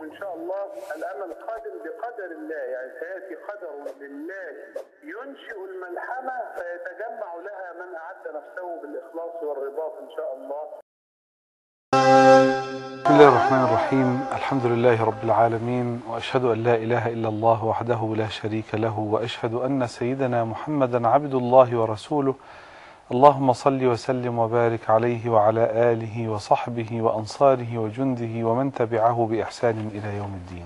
إن شاء الله الأمل قادم بقدر الله يعني سيأتي قدر لله ينشئ الملحمة فيتجمع لها من أعد نفسه بالإخلاص والرباط إن شاء الله بسم الله الرحمن الرحيم الحمد لله رب العالمين وأشهد أن لا إله إلا الله وحده لا شريك له وأشهد أن سيدنا محمدا عبد الله ورسوله اللهم صل وسلم وبارك عليه وعلى آله وصحبه وأنصاره وجنده ومن تبعه بإحسان إلى يوم الدين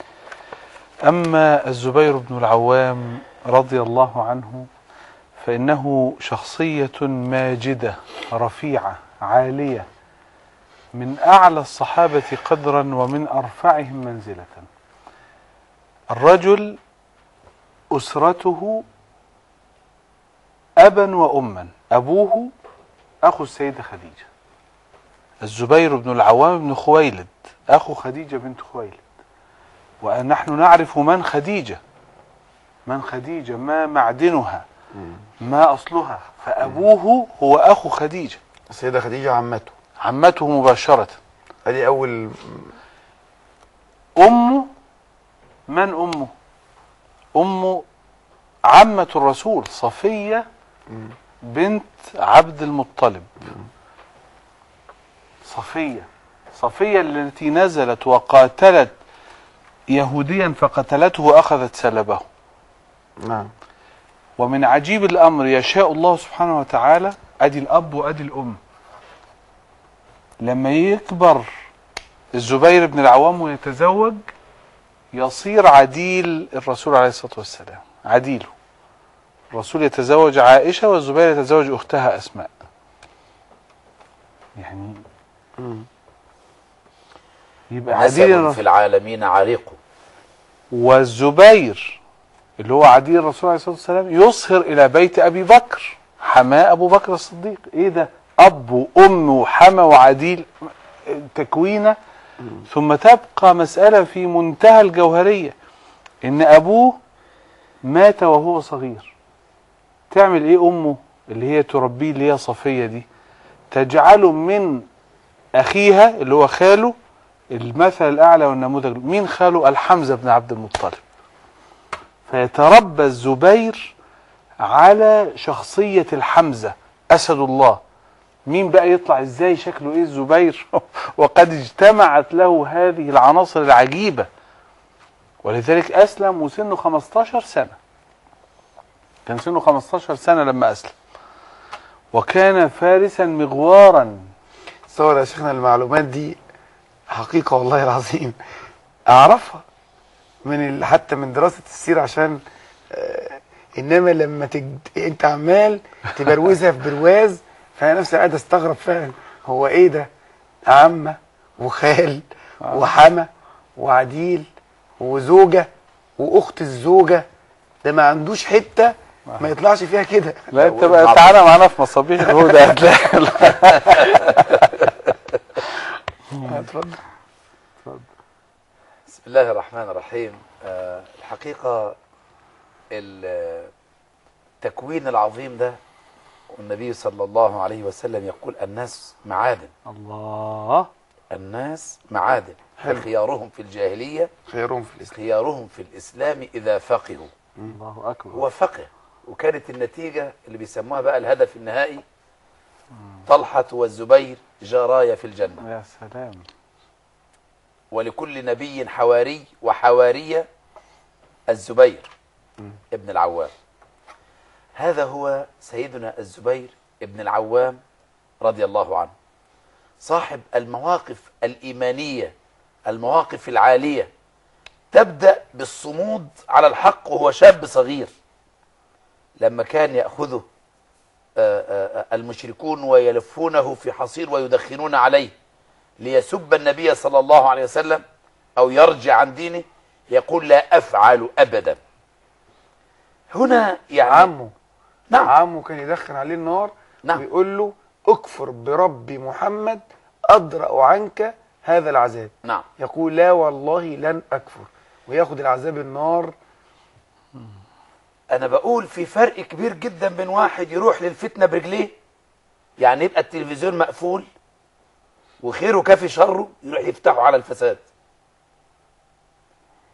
أما الزبير بن العوام رضي الله عنه فإنه شخصية ماجدة رفيعة عالية من أعلى الصحابة قدرا ومن أرفعهم منزلة الرجل أسرته أبا وأما أبوه أخو السيدة خديجة الزبير بن العوام بن خويلد أخو خديجة بنت خويلد ونحن نعرف من خديجة من خديجة ما معدنها ما أصلها فأبوه هو أخو خديجة السيدة خديجة عمته عمته مباشرة ادي اول أمه من أمه أمه عمة الرسول صفية بنت عبد المطلب صفية صفية التي نزلت وقاتلت يهوديا فقتلته وأخذت سلبه نعم ومن عجيب الأمر يشاء الله سبحانه وتعالى أدي الأب وأدي الأم لما يكبر الزبير بن العوام ويتزوج يصير عديل الرسول عليه الصلاة والسلام عديله الرسول يتزوج عائشة والزبير يتزوج أختها أسماء يعني يبقى عديل نسب الرسول في العالمين عريق والزبير اللي هو عديل الرسول عليه الصلاه والسلام يصهر الى بيت ابي بكر حماء ابو بكر الصديق ايه ده اب وام وحما وعديل تكوينه ثم تبقى مساله في منتهى الجوهريه ان ابوه مات وهو صغير تعمل ايه امه اللي هي تربيه اللي هي صفيه دي تجعله من اخيها اللي هو خاله المثل الاعلى والنموذج مين خاله الحمزه بن عبد المطلب فيتربى الزبير على شخصية الحمزة أسد الله مين بقى يطلع ازاي شكله ايه الزبير وقد اجتمعت له هذه العناصر العجيبة ولذلك أسلم وسنه 15 سنة كان سنه 15 سنة لما أسلم وكان فارسا مغوارا تصور يا شيخنا المعلومات دي حقيقة والله العظيم اعرفها من ال... حتى من دراسة السيرة عشان آه انما لما تج... انت عمال تبروزها في برواز فانا نفسي قاعد استغرب فعلا هو ايه ده عمة وخال وحما وعديل وزوجة واخت الزوجة ده ما عندوش حتة ما يطلعش فيها كده لا انت بقى تعالى معانا في مصابيح الهدى هتلاقي اتفضل بسم الله الرحمن الرحيم آه، الحقيقة التكوين العظيم ده والنبي صلى الله عليه وسلم يقول الناس معادن الله الناس معادن حلو. خيارهم في الجاهلية خيرهم في الاسلام خيارهم في الإسلام إذا فقهوا الله أكبر هو فقه وكانت النتيجة اللي بيسموها بقى الهدف النهائي طلحة والزبير جارايا في الجنة يا سلام ولكل نبي حواري وحوارية الزبير ابن العوام هذا هو سيدنا الزبير ابن العوام رضي الله عنه صاحب المواقف الإيمانية المواقف العالية تبدأ بالصمود على الحق وهو شاب صغير لما كان يأخذه آه، آه، المشركون ويلفونه في حصير ويدخنون عليه ليسب النبي صلى الله عليه وسلم أو يرجع عن دينه يقول لا أفعل أبدا هنا يعني عمه نعم عمه كان يدخن عليه النار نعم. ويقول له اكفر برب محمد أدرأ عنك هذا العذاب نعم يقول لا والله لن أكفر وياخد العذاب النار أنا بقول في فرق كبير جدا بين واحد يروح للفتنة برجليه يعني يبقى التلفزيون مقفول وخيره كافي شره يروح يفتحه على الفساد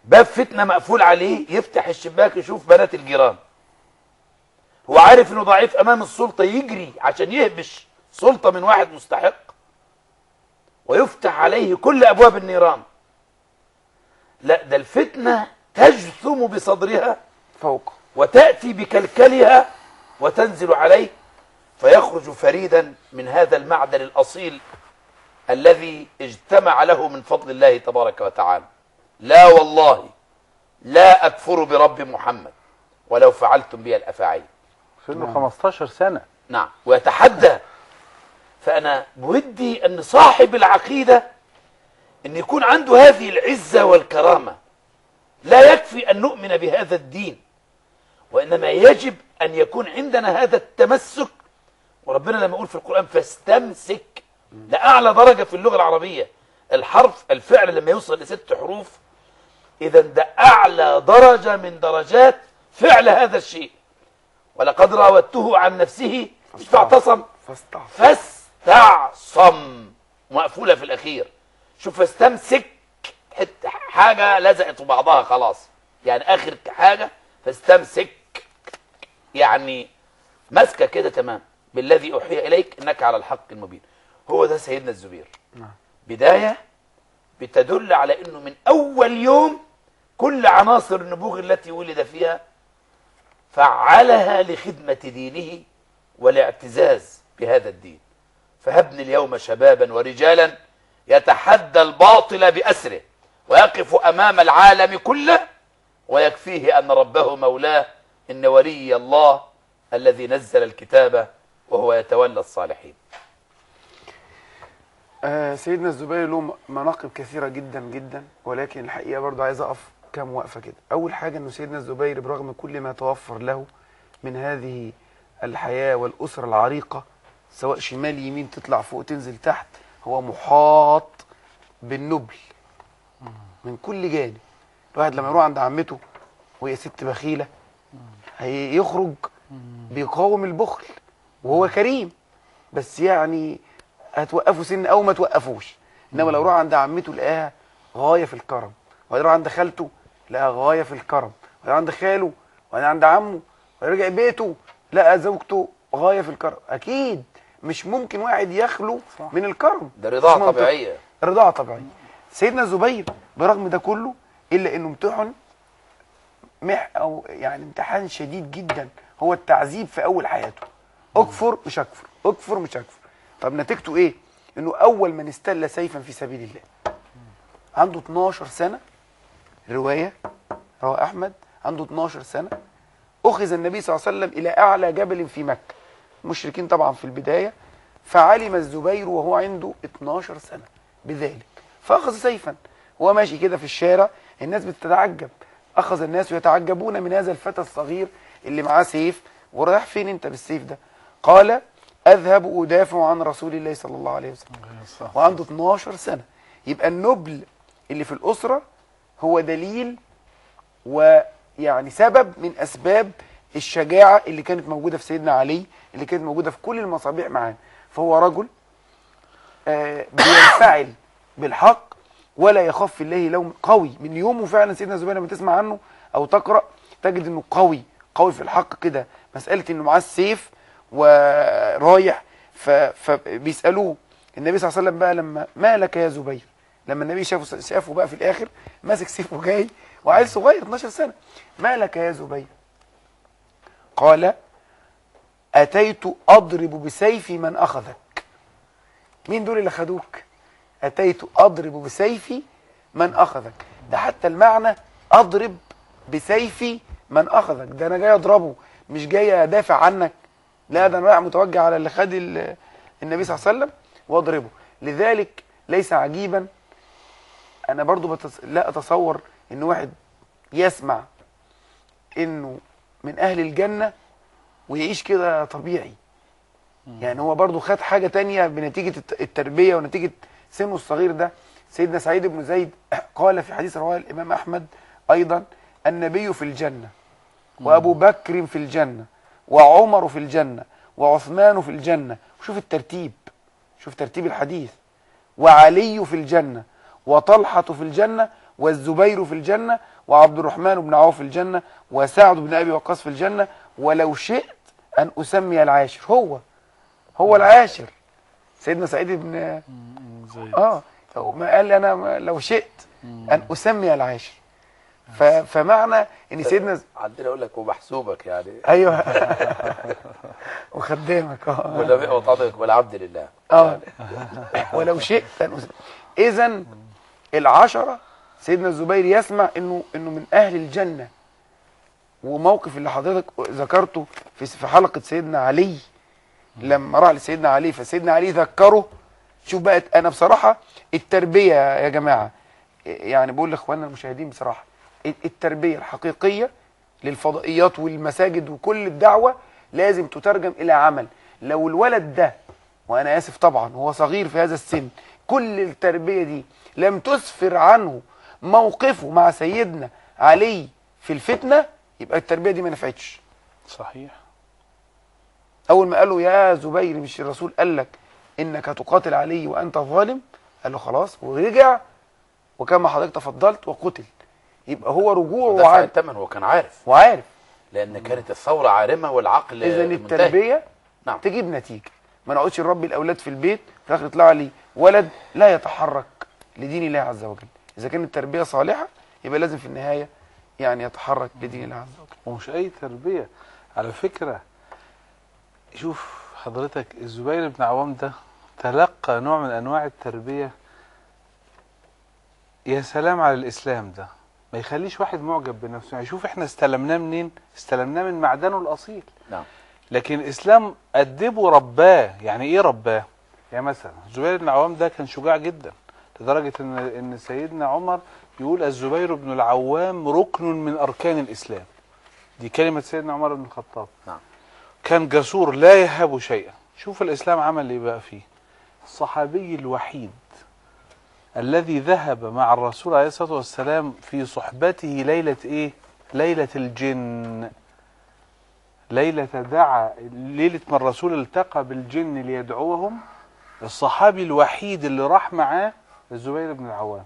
باب فتنة مقفول عليه يفتح الشباك يشوف بنات الجيران هو عارف انه ضعيف امام السلطة يجري عشان يهبش سلطة من واحد مستحق ويفتح عليه كل ابواب النيران لا ده الفتنة تجثم بصدرها فوق وتأتي بكلكلها وتنزل عليه فيخرج فريدا من هذا المعدن الأصيل الذي اجتمع له من فضل الله تبارك وتعالى لا والله لا أكفر برب محمد ولو فعلتم بي الأفاعيل سنه 15 سنه نعم ويتحدى فأنا بودي أن صاحب العقيدة أن يكون عنده هذه العزة والكرامة لا يكفي أن نؤمن بهذا الدين وإنما يجب أن يكون عندنا هذا التمسك وربنا لما يقول في القرآن فاستمسك لأعلى درجة في اللغة العربية الحرف الفعل لما يوصل لست حروف إذا ده أعلى درجة من درجات فعل هذا الشيء ولقد راودته عن نفسه مش فاعتصم فاستعف فاستعصم مقفولة في الأخير شوف فاستمسك حتة حاجة لزقت في بعضها خلاص يعني آخر حاجة فاستمسك يعني ماسكة كده تمام بالذي أوحي إليك إنك على الحق المبين هو ده سيدنا الزبير بداية بتدل على أنه من أول يوم كل عناصر النبوغ التي ولد فيها فعلها لخدمة دينه والاعتزاز بهذا الدين فهبني اليوم شبابا ورجالا يتحدى الباطل بأسره ويقف أمام العالم كله ويكفيه أن ربه مولاه إن ولي الله الذي نزل الكتاب وهو يتولى الصالحين آه سيدنا الزبير له مناقب كثيرة جدا جدا ولكن الحقيقة برضه عايز أقف كام وقفة كده أول حاجة أنه سيدنا الزبير برغم كل ما توفر له من هذه الحياة والأسرة العريقة سواء شمال يمين تطلع فوق تنزل تحت هو محاط بالنبل من كل جانب الواحد لما يروح عند عمته وهي ست بخيلة هيخرج بيقاوم البخل وهو كريم بس يعني هتوقفوا سن او ما توقفوش انما لو راح عند عمته لقاها غايه في الكرم ويروح عند خالته لقاها غايه في الكرم ويروح عند خاله وبعدين عند عمه ويرجع بيته لقى زوجته غايه في الكرم اكيد مش ممكن واحد يخلو صح. من الكرم ده رضاعة مش منطقي. طبيعية رضاعة طبيعية سيدنا الزبير برغم ده كله إلا إنه امتحن مح أو يعني امتحان شديد جدا هو التعذيب في أول حياته أكفر مش أكفر أكفر مش أكفر طب نتيجته إيه؟ إنه أول من استل سيفا في سبيل الله عنده 12 سنة رواية رواه أحمد عنده 12 سنة أخذ النبي صلى الله عليه وسلم إلى أعلى جبل في مكة المشركين طبعا في البداية فعلم الزبير وهو عنده 12 سنة بذلك فأخذ سيفا هو ماشي كده في الشارع الناس بتتعجب أخذ الناس يتعجبون من هذا الفتى الصغير اللي معاه سيف ورايح فين انت بالسيف ده قال أذهب أدافع عن رسول الله صلى الله عليه وسلم وعنده 12 سنة يبقى النبل اللي في الأسرة هو دليل ويعني سبب من أسباب الشجاعة اللي كانت موجودة في سيدنا علي اللي كانت موجودة في كل المصابيح معاه فهو رجل آه، بينفعل بالحق ولا يخاف في الله لوم قوي من يومه فعلا سيدنا الزبير لما تسمع عنه او تقرا تجد انه قوي قوي في الحق كده مساله انه معاه السيف ورايح ف- فبيسالوه النبي صلى الله عليه وسلم بقى لما ما لك يا زبير لما النبي شافه شافه بقى في الاخر ماسك سيفه جاي وعيل صغير 12 سنه ما لك يا زبير قال اتيت اضرب بسيفي من اخذك مين دول اللي خدوك اتيت اضرب بسيفي من اخذك ده حتى المعنى اضرب بسيفي من اخذك ده انا جاي اضربه مش جاي ادافع عنك لا ده انا رايح متوجه على اللي خد ال- النبي صلى الله عليه وسلم واضربه لذلك ليس عجيبا انا برضو بتص... لا اتصور ان واحد يسمع انه من اهل الجنه ويعيش كده طبيعي يعني هو برضو خد حاجة تانية بنتيجة الت- التربية ونتيجة سنه الصغير ده سيدنا سعيد بن زيد قال في حديث رواه الإمام أحمد أيضا النبي في الجنة وأبو بكر في الجنة وعمر في الجنة وعثمان في الجنة شوف الترتيب شوف ترتيب الحديث وعلي في الجنة وطلحة في الجنة والزبير في الجنة وعبد الرحمن بن عوف في الجنة وسعد بن أبي وقاص في الجنة ولو شئت أن أسمي العاشر هو هو العاشر سيدنا سعيد بن زي اه ما قال لي انا ما- لو شئت ان اسمي العاشر ف... فمعنى ان سيدنا عندنا اقول لك ومحسوبك يعني ايوه وخدامك اه ولا وطاعتك والعبد لله اه ولو شئت ان اسمي اذا العشره سيدنا الزبير يسمع انه انه من اهل الجنه وموقف اللي حضرتك ذكرته في في حلقه سيدنا علي لما راح لسيدنا علي فسيدنا علي ذكره شوف بقى انا بصراحه التربيه يا جماعه يعني بقول لاخواننا المشاهدين بصراحه التربيه الحقيقيه للفضائيات والمساجد وكل الدعوه لازم تترجم الى عمل لو الولد ده وانا اسف طبعا هو صغير في هذا السن كل التربيه دي لم تسفر عنه موقفه مع سيدنا علي في الفتنه يبقى التربيه دي ما نفعتش صحيح اول ما قال له يا زبير مش الرسول قال لك انك تقاتل علي وانت ظالم قال له خلاص ورجع وكما حضرتك تفضلت وقتل يبقى هو رجوعه ودفع وعارف الثمن هو كان عارف وعارف لان كانت الثوره عارمه والعقل اذا منتهي. التربيه نعم تجيب نتيجه ما نقعدش نربي الاولاد في البيت في الاخر يطلع لي ولد لا يتحرك لدين الله عز وجل اذا كانت التربيه صالحه يبقى لازم في النهايه يعني يتحرك لدين الله عز وجل ومش اي تربيه على فكره شوف حضرتك الزبير بن عوام ده تلقى نوع من انواع التربيه يا سلام على الاسلام ده ما يخليش واحد معجب بنفسه يعني شوف احنا استلمناه منين استلمناه من معدنه الاصيل نعم لكن الاسلام ادبه ورباه يعني ايه رباه يعني مثلا الزبير بن العوام ده كان شجاع جدا لدرجه ان ان سيدنا عمر يقول الزبير بن العوام ركن من اركان الاسلام دي كلمه سيدنا عمر بن الخطاب نعم كان جسور لا يهاب شيئا شوف الاسلام عمل ايه بقى فيه الصحابي الوحيد الذي ذهب مع الرسول عليه الصلاه والسلام في صحبته ليله ايه ليله الجن ليله دعا ليله ما الرسول التقى بالجن ليدعوهم الصحابي الوحيد اللي راح معاه الزبير بن العوام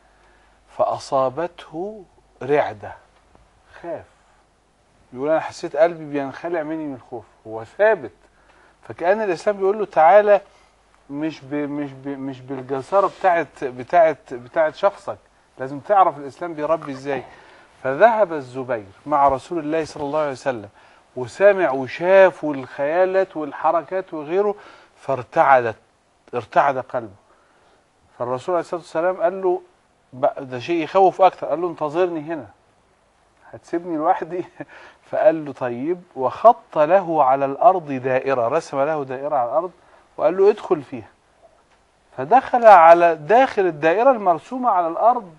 فاصابته رعده خاف يقول انا حسيت قلبي بينخلع مني من الخوف هو ثابت فكأن الاسلام بيقول له تعالى مش ب مش ب مش بالجساره بتاعت بتاعت بتاعت شخصك لازم تعرف الاسلام بيربي ازاي فذهب الزبير مع رسول الله صلى الله عليه وسلم وسامع وشاف والخيالات والحركات وغيره فارتعدت ارتعد قلبه فالرسول عليه الصلاه والسلام قال له بقى ده شيء يخوف اكتر قال له انتظرني هنا هتسيبني لوحدي فقال له طيب وخط له على الارض دائره رسم له دائره على الارض وقال له ادخل فيها فدخل على داخل الدائره المرسومه على الارض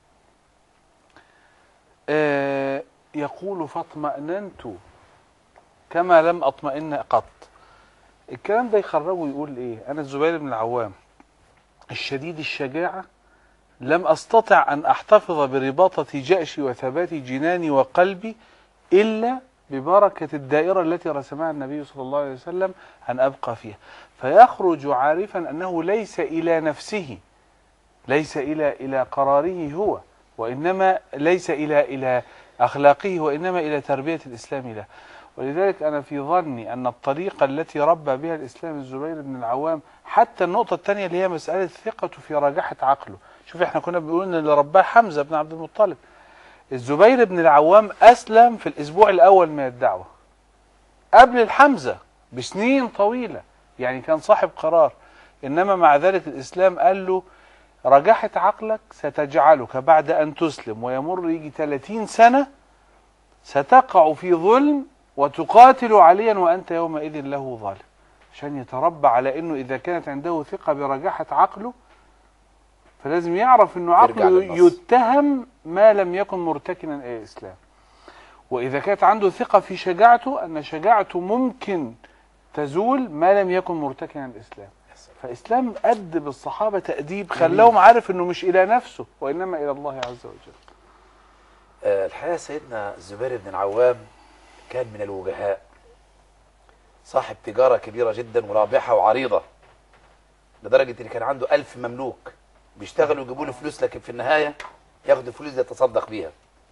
آه يقول فاطمأننت كما لم اطمئن قط الكلام ده يخرجه يقول ايه انا الزبير بن العوام الشديد الشجاعه لم استطع ان احتفظ برباطه جأشي وثبات جناني وقلبي الا ببركه الدائره التي رسمها النبي صلى الله عليه وسلم ان ابقى فيها فيخرج عارفا انه ليس الى نفسه ليس الى الى قراره هو وانما ليس الى الى اخلاقه وانما الى تربيه الاسلام له ولذلك انا في ظني ان الطريقه التي ربى بها الاسلام الزبير بن العوام حتى النقطه الثانيه اللي هي مساله ثقته في رجاحه عقله شوف احنا كنا بنقول ان اللي رباه حمزه بن عبد المطلب الزبير بن العوام اسلم في الاسبوع الاول من الدعوه قبل الحمزه بسنين طويله يعني كان صاحب قرار انما مع ذلك الاسلام قال له رجاحه عقلك ستجعلك بعد ان تسلم ويمر يجي 30 سنه ستقع في ظلم وتقاتل عليا وانت يومئذ له ظالم عشان يتربى على انه اذا كانت عنده ثقه برجاحه عقله فلازم يعرف انه يرجع عقله للنص. يتهم ما لم يكن مرتكنا الى الاسلام واذا كانت عنده ثقه في شجاعته ان شجاعته ممكن تزول ما لم يكن مرتكنا الاسلام فاسلام ادب الصحابه تاديب خلاهم عارف انه مش الى نفسه وانما الى الله عز وجل آه، الحقيقه سيدنا الزبير بن العوام كان من الوجهاء صاحب تجاره كبيره جدا ورابحه وعريضه لدرجه ان كان عنده ألف مملوك بيشتغلوا ويجيبوا له فلوس لكن في النهايه ياخد الفلوس دي يتصدق بيها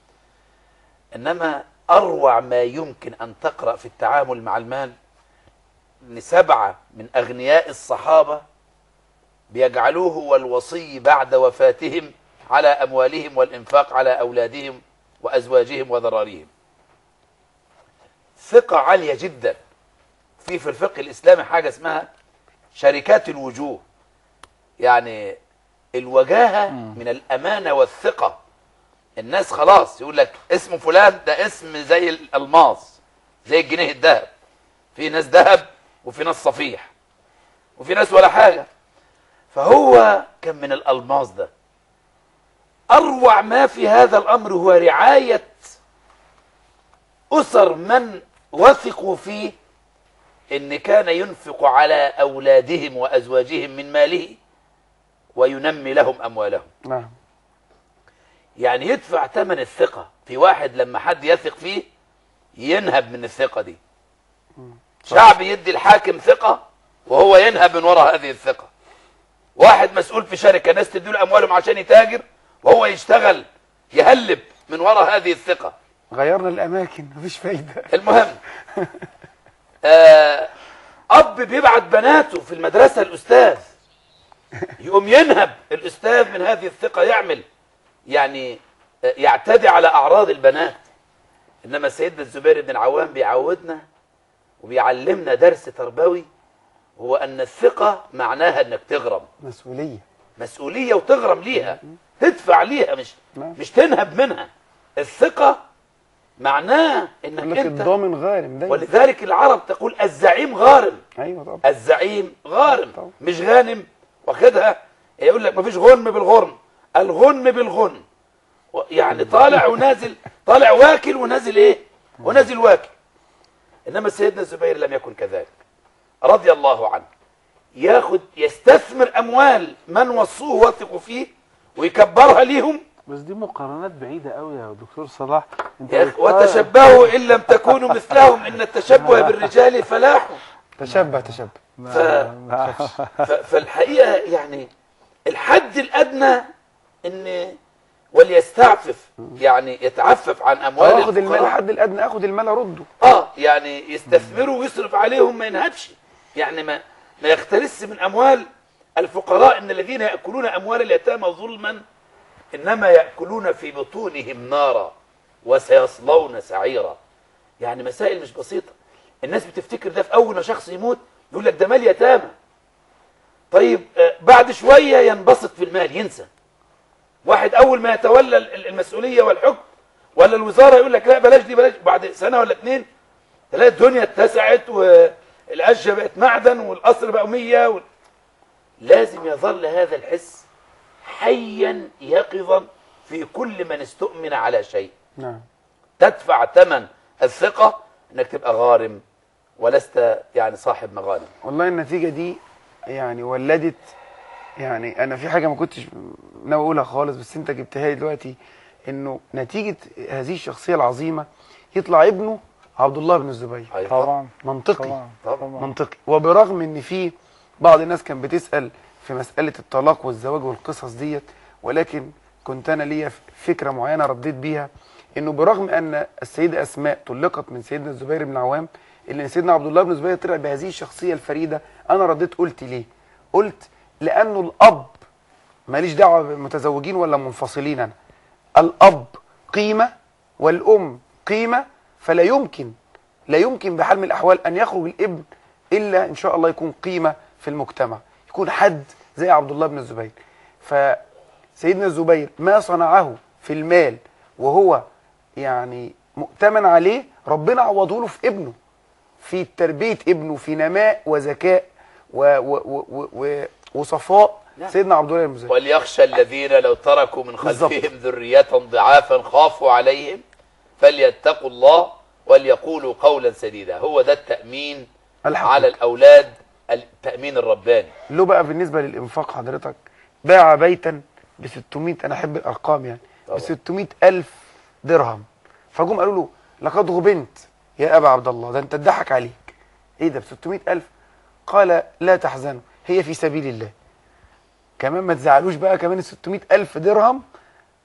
انما اروع ما يمكن ان تقرا في التعامل مع المال ان سبعه من اغنياء الصحابه بيجعلوه هو الوصي بعد وفاتهم على اموالهم والانفاق على اولادهم وازواجهم وذراريهم ثقه عاليه جدا في في الفقه الاسلامي حاجه اسمها شركات الوجوه يعني الوجاهه من الامانه والثقه الناس خلاص يقول لك اسم فلان ده اسم زي الالماس زي الجنيه الذهب في ناس ذهب وفي ناس صفيح وفي ناس ولا حاجه فهو كان من الالماس ده اروع ما في هذا الامر هو رعايه اسر من وثقوا فيه ان كان ينفق على اولادهم وازواجهم من ماله وينمي لهم اموالهم نعم يعني يدفع ثمن الثقة في واحد لما حد يثق فيه ينهب من الثقة دي شعب يدي الحاكم ثقة وهو ينهب من وراء هذه الثقة واحد مسؤول في شركة ناس تديله أموالهم عشان يتاجر وهو يشتغل يهلب من وراء هذه الثقة غيرنا الاماكن مفيش فايده المهم آه أب بيبعت بناته في المدرسة الأستاذ يقوم ينهب الأستاذ من هذه الثقة يعمل يعني آه، يعتدي على أعراض البنات إنما سيدنا الزبير بن العوام بيعودنا وبيعلمنا درس تربوي هو أن الثقة معناها أنك تغرم مسؤوليه مسؤولية وتغرم ليها تدفع ليها مش نعم. مش تنهب منها الثقة معناه يقول انك لك انت الضامن غارم دايما ولذلك العرب تقول الزعيم غارم ايوه طبعا الزعيم غارم طبعا. مش غانم واخدها يقول لك مفيش غنم بالغرم الغنم بالغن و- يعني طالع ونازل طالع واكل ونازل ايه ونازل واكل انما سيدنا الزبير لم يكن كذلك رضي الله عنه ياخد يستثمر اموال من وصوه وثقوا فيه ويكبرها ليهم بس دي مقارنات بعيدة قوي يا دكتور صلاح انت يا أخي، بتقارن- وتشبهوا ان لم تكونوا مثلهم ان التشبه بالرجال فلاح تشبه تشبه ف... ف... فالحقيقه يعني الحد الادنى ان وليستعفف يعني يتعفف عن اموال اخد المال الفقراء. الحد الادنى اخد المال ارده اه يعني يستثمروا ويصرف عليهم ما ينهبش يعني ما ما يختلس من اموال الفقراء ان الذين ياكلون اموال اليتامى ظلما انما ياكلون في بطونهم نارا وسيصلون سعيرا يعني مسائل مش بسيطه الناس بتفتكر ده في اول ما شخص يموت يقول لك ده مال يتامى طيب آه، بعد شويه ينبسط في المال ينسى واحد اول ما يتولى ال- المسؤوليه والحكم ولا الوزاره يقول لك لا بلاش دي بلاش بعد سنه ولا اتنين تلاقي الدنيا اتسعت والاشياء بقت معدن والقصر بقى 100 وال... لازم يظل هذا الحس حيا يقظا في كل من استؤمن على شيء نعم تدفع ثمن الثقه انك تبقى غارم ولست يعني صاحب مغانم والله النتيجة دي يعني ولدت يعني انا في حاجة ما كنتش ناوي اقولها خالص بس انت جبتها لي دلوقتي انه نتيجة هذه الشخصية العظيمة يطلع ابنه عبد الله بن الزبير أيوة. طبعا منطقي طبعا طبعا منطقي وبرغم ان في بعض الناس كان بتسأل في مسألة الطلاق والزواج والقصص ديت ولكن كنت انا ليا فكرة معينة رديت بيها انه برغم ان السيدة اسماء طلقت من سيدنا الزبير بن العوام الا ان سيدنا عبد الله بن الزبير طلع بهذه الشخصية الفريدة انا رديت قلت ليه قلت لانه الاب ماليش دعوة بمتزوجين ولا منفصلين انا الاب قيمة والام قيمة فلا يمكن لا يمكن بحال من الاحوال ان يخرج الابن الا ان شاء الله يكون قيمه في المجتمع يكون حد زي عبد الله بن الزبير فسيدنا الزبير ما صنعه في المال وهو يعني مؤتمن عليه ربنا عوضه له في ابنه في تربيه ابنه في نماء وذكاء و و و و و وصفاء نعم. سيدنا عبد الله بن الزبير وليخشى الذين لو تركوا من بالظبط. خلفهم ذرية ضعافا خافوا عليهم فليتقوا الله وليقولوا قولا سديدا هو ده التأمين الحقيقي. على الأولاد التأمين الرباني له بقى بالنسبه للانفاق حضرتك باع بيتا ب 600 انا احب الارقام يعني طبعا. ب 600 الف درهم فجم قالوا له لقد غبنت يا ابا عبد الله ده انت اتضحك عليك ايه ده ب 600 الف قال لا تحزنوا هي في سبيل الله كمان ما تزعلوش بقى كمان ال 600 الف درهم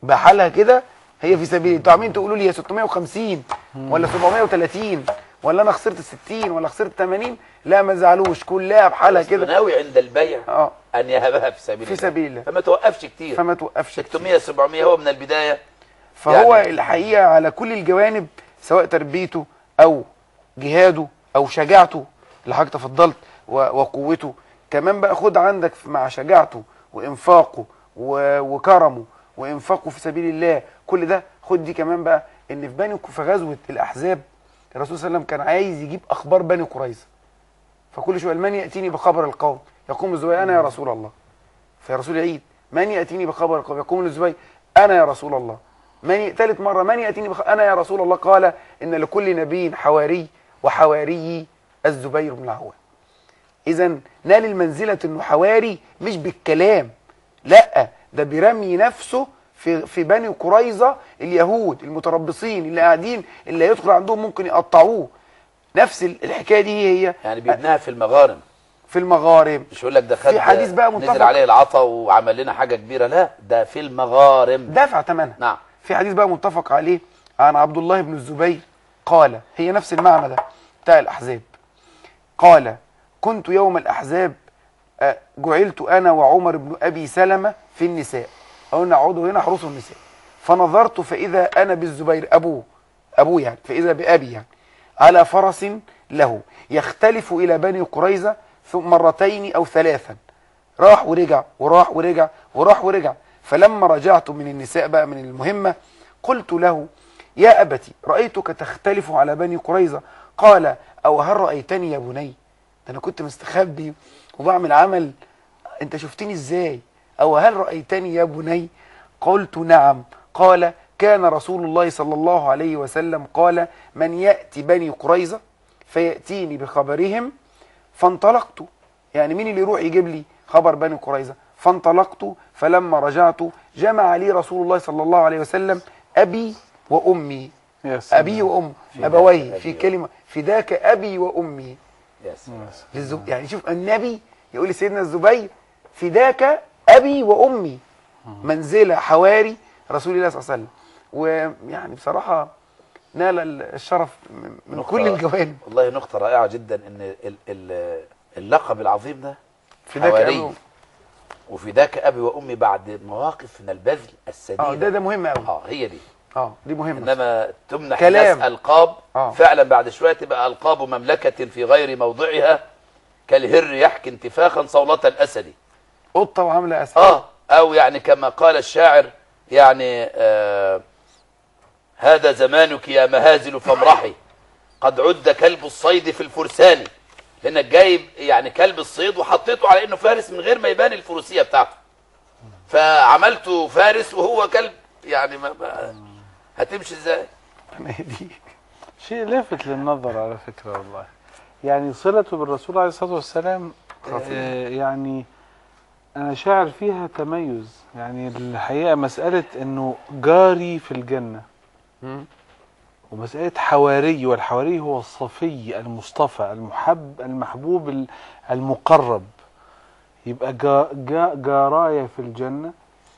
بحالها كده هي في سبيل انتوا عاملين تقولوا لي يا 650 ولا 730 ولا انا خسرت 60 ولا خسرت 80 لا ما تزعلوش كلها بحالها كده ناوي عند البيع اه ان يهبها في سبيل في الله. سبيل الله. فما توقفش كتير فما توقفش كتير. 600 700 هو من البدايه فهو يعني- الحقيقه على كل الجوانب سواء تربيته او جهاده او شجاعته اللي حضرتك تفضلت و- وقوته كمان بقى خد عندك مع شجاعته وانفاقه و- وكرمه وانفاقه في سبيل الله كل ده خد دي كمان بقى ان في بني في غزوه الاحزاب الرسول صلى الله عليه وسلم كان عايز يجيب اخبار بني قريظه فكل شويه من ياتيني بخبر القوم يقوم الزبير انا يا رسول الله فيا رسول عيد من ياتيني بخبر القوم يقوم الزبير انا يا رسول الله من ي... ثالث مره من ياتيني بخ... انا يا رسول الله قال ان لكل نبي حواري وحواري الزبير بن العوام اذا نال المنزله انه حواري مش بالكلام لا ده برمي نفسه في في بني قريظه اليهود المتربصين اللي قاعدين اللي هيدخل عندهم ممكن يقطعوه نفس ال- الحكايه دي هي يعني بيبناها في المغارم في المغارم مش يقول لك ده خد في حديث بقى متفق. نزل عليه العطا وعمل لنا حاجه كبيره لا ده في المغارم دافع ثمنها نعم في حديث بقى متفق عليه عن عبد الله بن الزبير قال هي نفس المعنى ده بتاع الأحزاب قال كنت يوم الأحزاب آه، جعلت أنا وعمر بن أبي سلمة في النساء أو نعود هنا حروس النساء فنظرت فإذا أنا بالزبير أبوه أبوه يعني فإذا بأبي يعني على فرس له يختلف إلى بني قريظة ثم مرتين أو ثلاثا راح ورجع وراح ورجع وراح ورجع فلما رجعت من النساء بقى من المهمة قلت له يا أبتي رأيتك تختلف على بني قريظة قال أو هل رأيتني يا بني ده أنا كنت مستخبي وبعمل عمل أنت شفتني إزاي أو هل رأيتني يا بني قلت نعم قال كان رسول الله صلى الله عليه وسلم قال من يأتي بني قريظة فيأتيني بخبرهم فانطلقت يعني مين اللي يروح يجيب لي خبر بني قريظة فانطلقت فلما رجعت جمع لي رسول الله صلى الله عليه وسلم أبي وأمي يا سلام. أبي وأم فداك أبويه أبي في وأم. كلمة فداك أبي وأمي يا سلام للزب... يعني شوف النبي يقول لسيدنا الزبير فداك أبي وأمي منزلة حواري رسول الله صلى الله عليه وسلم ويعني بصراحة نال الشرف من- من نقطة- كل الجوانب والله نقطة رائعة جدا ان ال- ال- اللقب العظيم ده فداك أبي حواري وأمي وفداك ابي وامي بعد مواقف من البذل السديدة اه ده ده مهم قوي اه هي دي اه دي مهمة انما تمنح كلام. الناس القاب آه. فعلا بعد شويه تبقى القاب مملكه في غير موضعها كالهر يحكي انتفاخا صولة الاسد قطة وعاملة أسد اه او يعني كما قال الشاعر يعني آه هذا زمانك يا مهازل فامرحي قد عد كلب الصيد في الفرسان لانك جايب يعني كلب الصيد وحطيته على انه فارس من غير ما يبان الفروسيه بتاعته فعملته فارس وهو كلب يعني ما ما هتمشي ازاي ما هي دي شيء لافت للنظر على فكرة والله يعني صلته بالرسول عليه الصلاة والسلام آه يعني أنا شاعر فيها تميز يعني الحقيقة مسألة أنه جاري في الجنة مم. ومسألة حواري والحواري هو الصفي المصطفى المحب المحبوب ال- المقرب يبقى جا جا جارايا في الجنة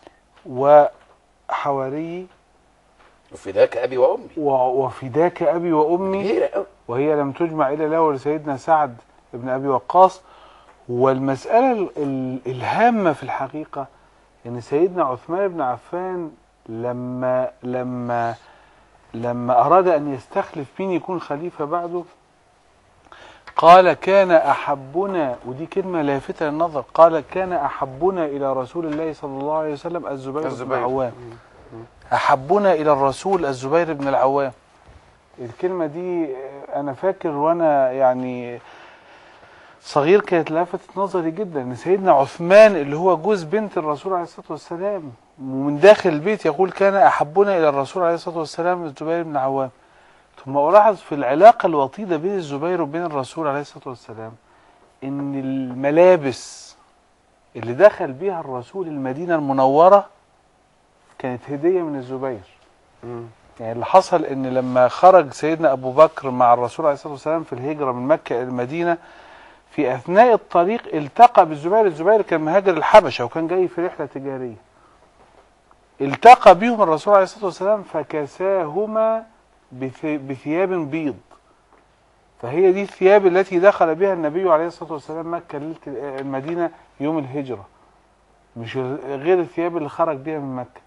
وحواري وفداك ابي وامي و- وفداك أبي وأمي كبيره قوي وهي لم تجمع إلا له ولسيدنا سعد بن أبي وقاص والمسألة ال- ال- الهامة في الحقيقة أن سيدنا عثمان بن عفان لما لما لما أراد أن يستخلف مين يكون خليفة بعده قال كان أحبنا ودي كلمة لافتة للنظر قال كان أحبنا إلى رسول الله صلى الله عليه وسلم الزبير, بن الزبير. العوام أحبنا إلى الرسول الزبير بن العوام الكلمة دي آه، أنا فاكر وأنا يعني صغير كانت لفتت نظري جدا ان سيدنا عثمان اللي هو جوز بنت الرسول عليه الصلاه والسلام ومن داخل البيت يقول كان احبنا الى الرسول عليه الصلاه والسلام الزبير بن عوام ثم الاحظ في العلاقه الوطيده بين الزبير وبين الرسول عليه الصلاه والسلام ان الملابس اللي دخل بيها الرسول المدينه المنوره كانت هديه من الزبير مم. يعني اللي حصل ان لما خرج سيدنا ابو بكر مع الرسول عليه الصلاه والسلام في الهجره من مكه الى المدينه في اثناء الطريق التقى بالزبير الزبير كان مهاجر الحبشه وكان جاي في رحله تجاريه التقى بهم الرسول عليه الصلاة والسلام فكساهما بث- بثياب بيض فهي دي الثياب التي دخل بها النبي عليه الصلاة والسلام مكة ليلة المدينة يوم الهجرة مش غير الثياب اللي خرج بها من مكة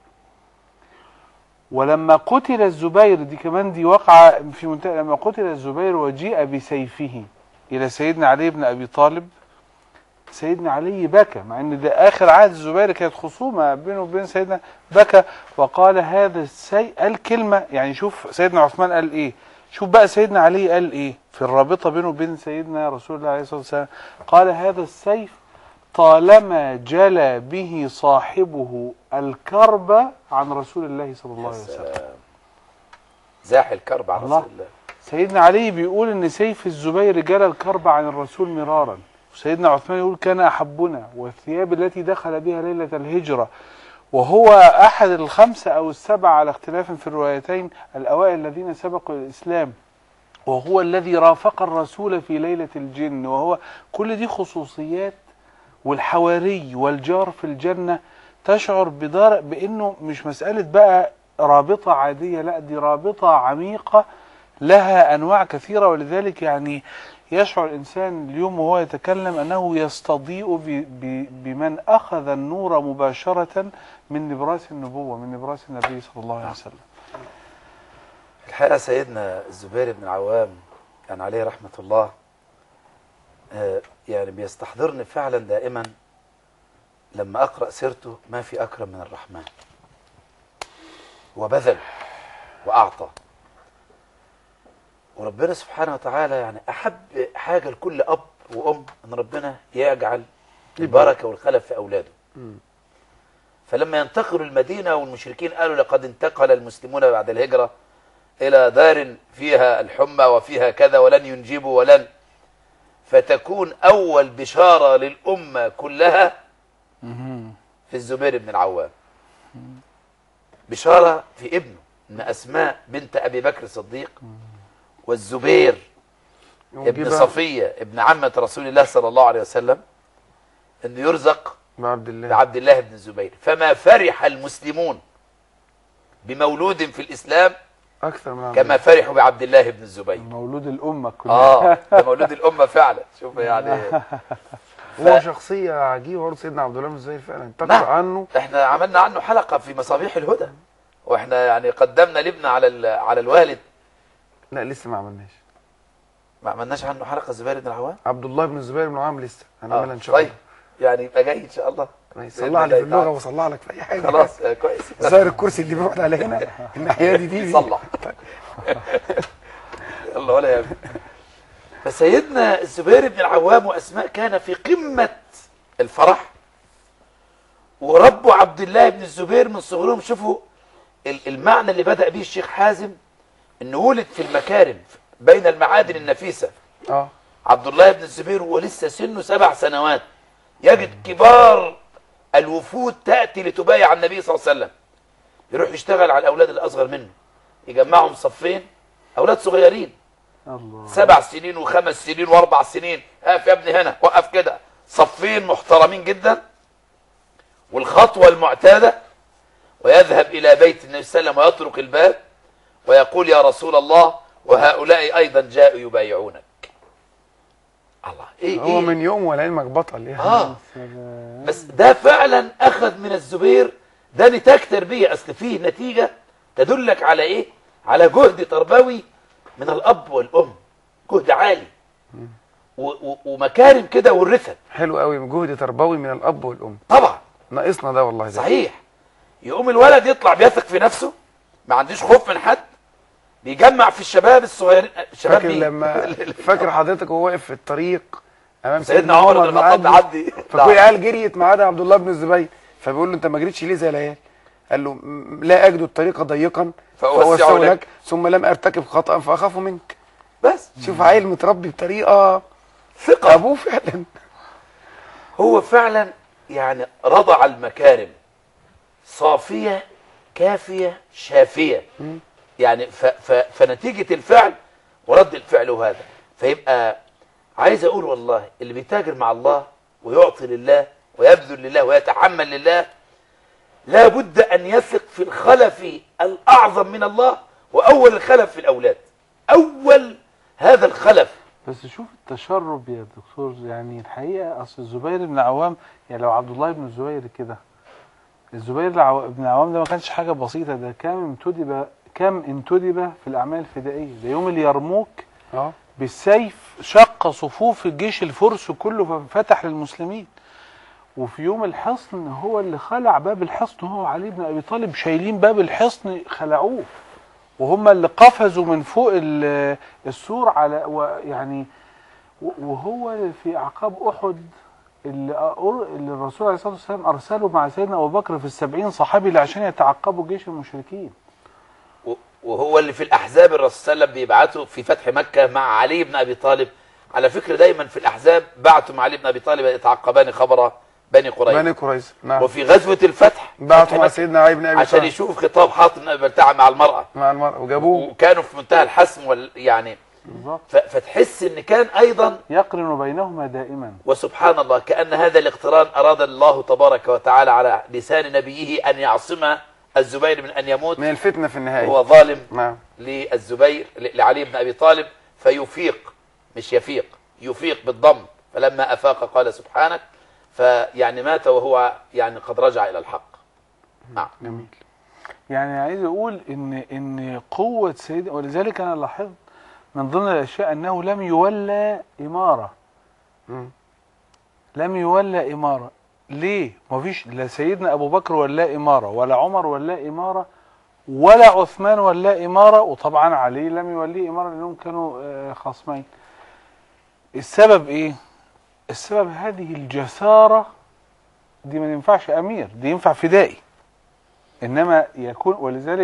ولما قتل الزبير دي كمان دي وقعة في منتهى لما قتل الزبير وجيء بسيفه إلى سيدنا علي بن أبي طالب سيدنا علي بكى مع ان ده اخر عهد الزبير كانت خصومه بينه وبين سيدنا بكى وقال هذا السي قال كلمه يعني شوف سيدنا عثمان قال ايه شوف بقى سيدنا علي قال ايه في الرابطه بينه وبين سيدنا رسول الله عليه الصلاه والسلام قال هذا السيف طالما جلى به صاحبه الكرب عن رسول الله صلى الله عليه وسلم سلام زاح الكرب على الله. رسول الله سيدنا علي بيقول ان سيف الزبير جلى الكرب عن الرسول مرارا وسيدنا عثمان يقول كان احبنا والثياب التي دخل بها ليله الهجره وهو احد الخمسه او السبعه على اختلاف في الروايتين الاوائل الذين سبقوا الاسلام وهو الذي رافق الرسول في ليله الجن وهو كل دي خصوصيات والحواري والجار في الجنه تشعر بدار بانه مش مساله بقى رابطه عاديه لا دي رابطه عميقه لها انواع كثيره ولذلك يعني يشعر الانسان اليوم وهو يتكلم انه يستضيء ب- ب- بمن اخذ النور مباشره من نبراس النبوه من نبراس النبي صلى الله عليه وسلم الحقيقة سيدنا الزبير بن العوام كان عليه رحمة الله آه، يعني بيستحضرني فعلا دائما لما أقرأ سيرته ما في أكرم من الرحمن وبذل وأعطى وربنا سبحانه وتعالى يعني أحب حاجة لكل أب وأم أن ربنا يجعل البركة والخلف في أولاده فلما ينتقلوا المدينة والمشركين قالوا لقد انتقل المسلمون بعد الهجرة إلى دار فيها الحمى وفيها كذا ولن ينجبوا ولن فتكون أول بشارة للأمة كلها في الزبير بن العوام بشارة في ابنه إن أسماء بنت أبي بكر الصديق والزبير ابن وجيب صفية ابن عمة رسول الله صلى الله عليه وسلم أنه يرزق بعبد الله بعبد الله بن الزبير فما فرح المسلمون بمولود في الإسلام اكثر من عبد كما الله. فرحوا بعبد الله بن الزبير مولود الامه كلها اه ده مولود الامه فعلا شوف يعني هو شخصيه عجيبه برضه سيدنا عبد الله بن الزبير فعلا تقرا نعم. عنه احنا عملنا عنه حلقه في مصابيح الهدى واحنا يعني قدمنا لابن على ال- على الوالد لا لسه ما عملناش ما عملناش عنه حلقه الزبير بن العوام عبد الله بن الزبير بن عام لسه هنعملها آه. ان شاء الله طيب يعني يبقى جاي ان شاء الله صلح لي في اللغه وصلح لك في اي حاجه خلاص آه، كويس ظاهر الكرسي اللي بيقعد على هنا الناحيه دي دي صلح يلا ولا يا ابني فسيدنا الزبير بن العوام واسماء كان في قمه الفرح وربوا عبد الله بن الزبير من صغرهم شوفوا ال- المعنى اللي بدا به الشيخ حازم انه ولد في المكارم بين المعادن النفيسه اه عبد الله بن الزبير وهو لسه سنه سبع سنوات يجد كبار الوفود تأتي لتبايع النبي صلى الله عليه وسلم يروح يشتغل على الأولاد الأصغر منه يجمعهم صفين أولاد صغيرين الله سبع سنين وخمس سنين وأربع سنين اقف يا ابني هنا وقف كده صفين محترمين جدا والخطوة المعتادة ويذهب إلى بيت النبي صلى الله عليه وسلم ويطرق الباب ويقول يا رسول الله وهؤلاء أيضا جاءوا يبايعونك الله إيه هو إيه من يوم ولعلمك بطل يعني اه بس ده فعلا اخذ من الزبير ده نتاج تربيه اصل فيه نتيجه تدلك على ايه على جهد تربوي من الاب والام جهد عالي و و ومكارم كده ورثت حلو قوي جهد تربوي من الاب والام طبعا ناقصنا ده والله ده. صحيح يقوم الولد يطلع بيثق في نفسه ما عندوش خوف من حد بيجمع في الشباب الصغيرين الشباب فاكر مين؟ لما فاكر حضرتك وهو واقف في الطريق امام سيدنا عمر بن الخطاب بيعدي فكل العيال جريت ما عدا عبد الله بن الزبير فبيقول له انت ما جريتش ليه زي العيال قال له "م- لا اجد الطريق ضيقا فأوسعه فأوسعه لك. لك ثم لم ارتكب خطا فاخاف منك بس شوف عيل متربي بطريقه ثقه ابوه فعلا هو فعلا يعني رضع المكارم صافية كافية شافية يعني ف ف فنتيجة الفعل ورد الفعل هذا فيبقى عايز أقول والله اللي بيتاجر مع الله ويعطي لله ويبذل لله ويتحمل لله لا بد أن يثق في الخلف الأعظم من الله وأول الخلف في الأولاد أول هذا الخلف بس شوف التشرب يا دكتور يعني الحقيقه اصل الزبير بن عوام يعني لو عبد الله بن الزبير كده الزبير العو- بن عوام ده ما كانش حاجه بسيطه ده كم انتدب كم انتدب في الاعمال الفدائيه ده يوم اليرموك اه بالسيف شق صفوف الجيش الفرس كله ففتح للمسلمين وفي يوم الحصن هو اللي خلع باب الحصن هو علي بن ابي طالب شايلين باب الحصن خلعوه وهم اللي قفزوا من فوق ال- السور على يعني وهو في اعقاب احد اللي, أر- اللي الرسول عليه الصلاه والسلام ارسله مع سيدنا ابو بكر في السبعين صحابي اللي عشان يتعقبوا جيش المشركين و- وهو اللي في الأحزاب الرسول صلى الله عليه وسلم بيبعته في فتح مكة مع علي بن أبي طالب على فكرة دايما في الأحزاب بعتوا مع علي بن أبي طالب يتعقبان خبر بني قريظة بني قريظه نعم وفي غزوة الفتح بعتوا فتح مع مكة سيدنا علي بن ابي عشان طالب يشوف خطاب حاطب بن أبي بلتعة مع المرأة مع المرأة وجابوه وكانوا في منتهى الحسم وال يعني بالظبط ف- فتحس ان كان ايضا يقرن بينهما دائما وسبحان الله كأن هذا الاقتران أراد الله تبارك وتعالى على لسان نبيه أن يعصم الزبير من أن يموت من الفتنه في النهايه هو ظالم نعم للزبير ل- لعلي بن أبي طالب فيفيق مش يفيق يفيق بالضم فلما أفاق قال سبحانك فيعني مات وهو يعني قد رجع إلى الحق نعم جميل يعني عايز اقول ان ان قوه سيد ولذلك انا لاحظت من ضمن الاشياء انه لم يولى اماره مم. لم يولى اماره ليه ما فيش لا سيدنا ابو بكر ولا اماره ولا عمر ولا اماره ولا عثمان ولا اماره وطبعا علي لم يوليه اماره لانهم كانوا آه، خصمين السبب ايه السبب هذه الجساره دي ما ينفعش امير دي ينفع فدائي انما يكون ولذلك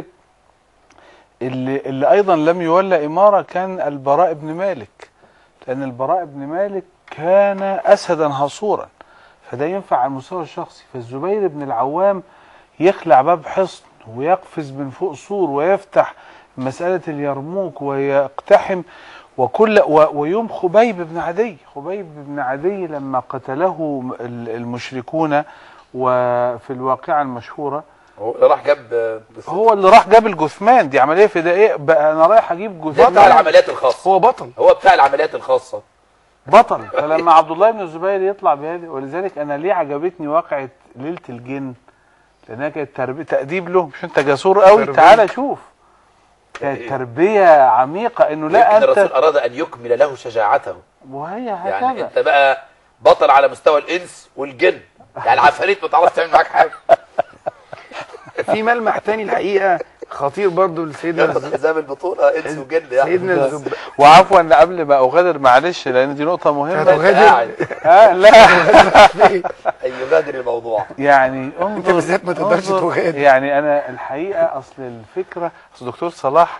اللي, اللي ايضا لم يولى اماره كان البراء بن مالك لان البراء بن مالك كان اسدا هصورا فده ينفع على المستوى الشخصي فالزبير بن العوام يخلع باب حصن ويقفز من فوق سور ويفتح مسألة اليرموك ويقتحم وكل و- ويوم خبيب بن عدي خبيب بن عدي لما قتله ال- المشركون وفي الواقعة المشهورة هو اللي راح جاب آه، هو اللي راح جاب الجثمان دي عمليه فدائيه بقى انا رايح اجيب ده بتاع جثمان العمليات الخاصة هو بطل هو بتاع العمليات الخاصة بطل فلما عبد الله بن الزبير يطلع بهذه ولذلك انا ليه عجبتني واقعه ليله الجن لانها كانت تربيه تاديب له مش انت جسور قوي تربية. تعالى شوف كانت تربيه عميقه انه لا يمكن الرسول انت أراد أن يكمل له شجاعته وهي يعني هكذا انت بقى بطل على مستوى الانس والجن يعني العفاريت ما تعرفش تعمل معاك حاجه في ملمح تاني الحقيقه خطير برضو لسيدنا ياخد الز- حزام البطوله انس وجن يعني سيدنا الزب... وعفوا ان قبل ما اغادر معلش لان دي نقطه مهمه هتغادر؟ قاعد آه لا ان يغادر الموضوع يعني انظر بالذات ما تقدرش انظر- تغادر. يعني انا الحقيقه اصل الفكره اصل دكتور صلاح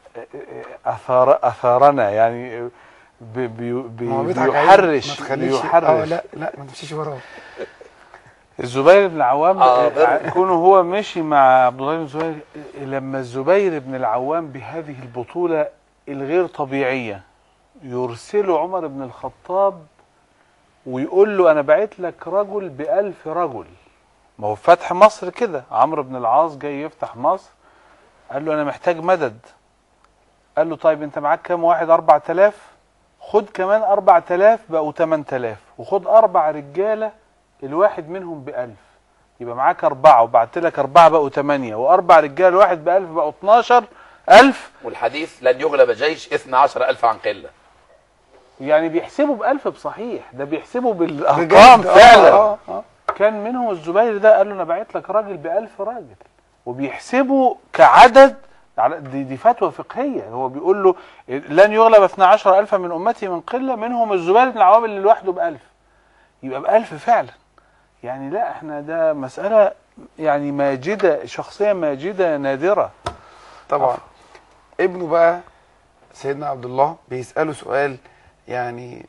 اثار اثارنا يعني بي بي ما هو بي بيضحك عليك. بيحرش ما تخليش اه بيحرش لا لا ما تمشيش وراه الزبير بن العوام آه، آه غير- كونه هو مشي مع عبد الله بن الزبير لما الزبير بن العوام بهذه البطولة الغير طبيعية يرسله عمر بن الخطاب ويقول له أنا بعت لك رجل بألف رجل ما هو في فتح مصر كده عمرو بن العاص جاي يفتح مصر قال له أنا محتاج مدد قال له طيب أنت معاك كام واحد أربع تلاف خد كمان أربع تلاف بقوا تمن تلاف وخد أربع رجالة الواحد منهم بألف يبقى معاك أربعة وبعت لك أربعة بقوا تمانية وأربع رجال واحد بألف بقوا 12 ألف والحديث لن يغلب جيش 12000 عن قله يعني بيحسبوا بألف بصحيح ده بيحسبوا بجد؟ بالأرقام آه، فعلا آه، آه. كان منهم الزبير ده قال له أنا بعت لك راجل بألف راجل وبيحسبوا كعدد على- دي, دي فتوى فقهية هو بيقول له لن يغلب 12 ألفا من أمتي من قلة منهم الزبير بن العوام اللي لوحده بألف يبقى بألف فعلا يعني لا احنا ده مسألة يعني ماجدة شخصية ماجدة نادرة طبعا ابنه بقى سيدنا عبد الله بيسأله سؤال يعني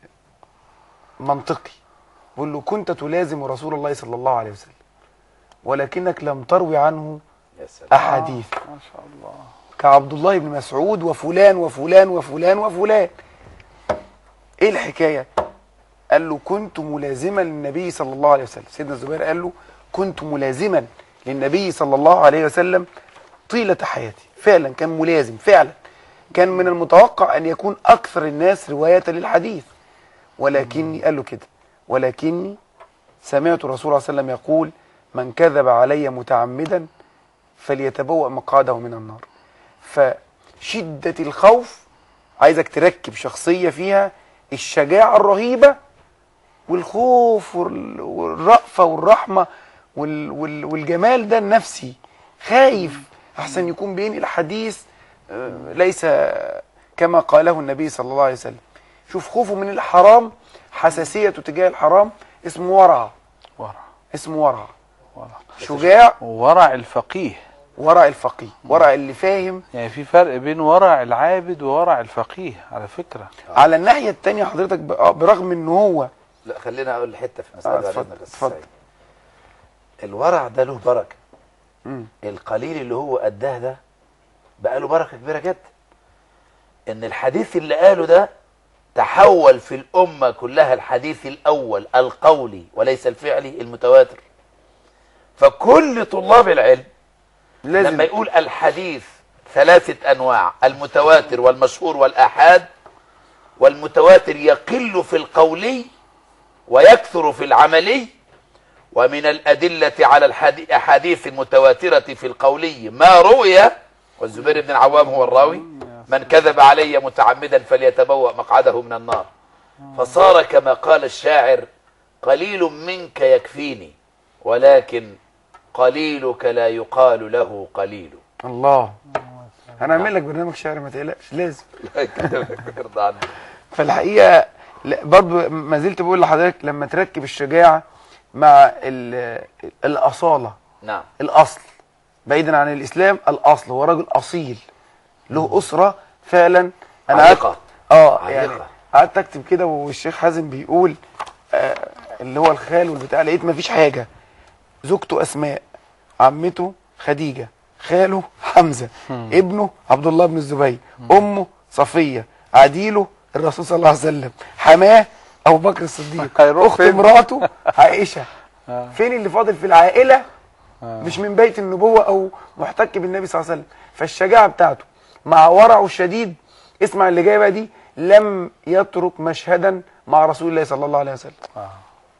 منطقي بيقول له كنت تلازم رسول الله صلى الله عليه وسلم ولكنك لم تروي عنه يا سلام أحاديث ما شاء الله كعبد الله بن مسعود وفلان وفلان وفلان وفلان ايه الحكاية قال له كنت ملازما للنبي صلى الله عليه وسلم سيدنا الزبير قال له كنت ملازما للنبي صلى الله عليه وسلم طيلة حياته فعلا كان ملازم فعلا كان من المتوقع أن يكون أكثر الناس رواية للحديث ولكني قال له كده ولكني سمعت الرسول صلى الله عليه وسلم يقول من كذب علي متعمدا فليتبوأ مقعده من النار فشدة الخوف عايزك تركب شخصية فيها الشجاعة الرهيبة والخوف وال- والرأفة والرحمة وال وال والجمال ده النفسي خايف أحسن يكون بينقل حديث آه، ليس كما قاله النبي صلى الله عليه وسلم شوف خوفه من الحرام حساسيته تجاه الحرام اسمه ورع ورع اسمه ورع ورع شجاع ورع الفقيه ورع الفقيه ورع اللي فاهم يعني في فرق بين ورع العابد وورع الفقيه على فكرة على الناحية التانية حضرتك ب- آه، برغم ان هو لا خلينا اقول حته في آه، مساله اتفضل، بعد إذنك بس اتفضل. سعيد. الورع ده له بركه مم. القليل اللي هو قداه ده بقى له بركه كبيره جدا ان الحديث اللي قاله ده تحول في الامه كلها الحديث الاول القولي وليس الفعلي المتواتر فكل طلاب العلم لازم لما يقول الحديث ثلاثة أنواع المتواتر والمشهور والآحاد والمتواتر يقل في القولي ويكثر في العملي ومن الأدلة على الحدي- الأحاديث المتواترة في القولي ما روي والزبير بن العوام هو الراوي من كذب علي متعمدا فليتبوأ مقعده من النار فصار كما قال الشاعر قليل منك يكفيني ولكن قليلك لا يقال له قليل الله هنعمل لك برنامج شعري ما تقلقش لازم يرضى عنك فالحقيقه لا، برضو ما زلت بقول لحضرتك لما تركب الشجاعه مع ال- الاصاله نعم الاصل بعيدا عن الاسلام الاصل هو راجل اصيل له اسره فعلا انا قعدت عريقة. اه عريقة. يعني قعدت اكتب كده والشيخ حازم بيقول آه اللي هو الخال والبتاع لقيت مفيش حاجه زوجته اسماء عمته خديجه خاله حمزه ابنه عبد الله بن الزبير امه صفيه عديله الرسول صلى الله عليه وسلم حماه ابو بكر الصديق هيروح اخت فين؟ مراته عائشه آه. فين اللي فاضل في العائله آه. مش من بيت النبوه او محتك بالنبي صلى الله عليه وسلم فالشجاعه بتاعته مع ورعه الشديد اسمع اللي جايه بقى دي لم يترك مشهدا مع رسول الله صلى الله عليه وسلم آه.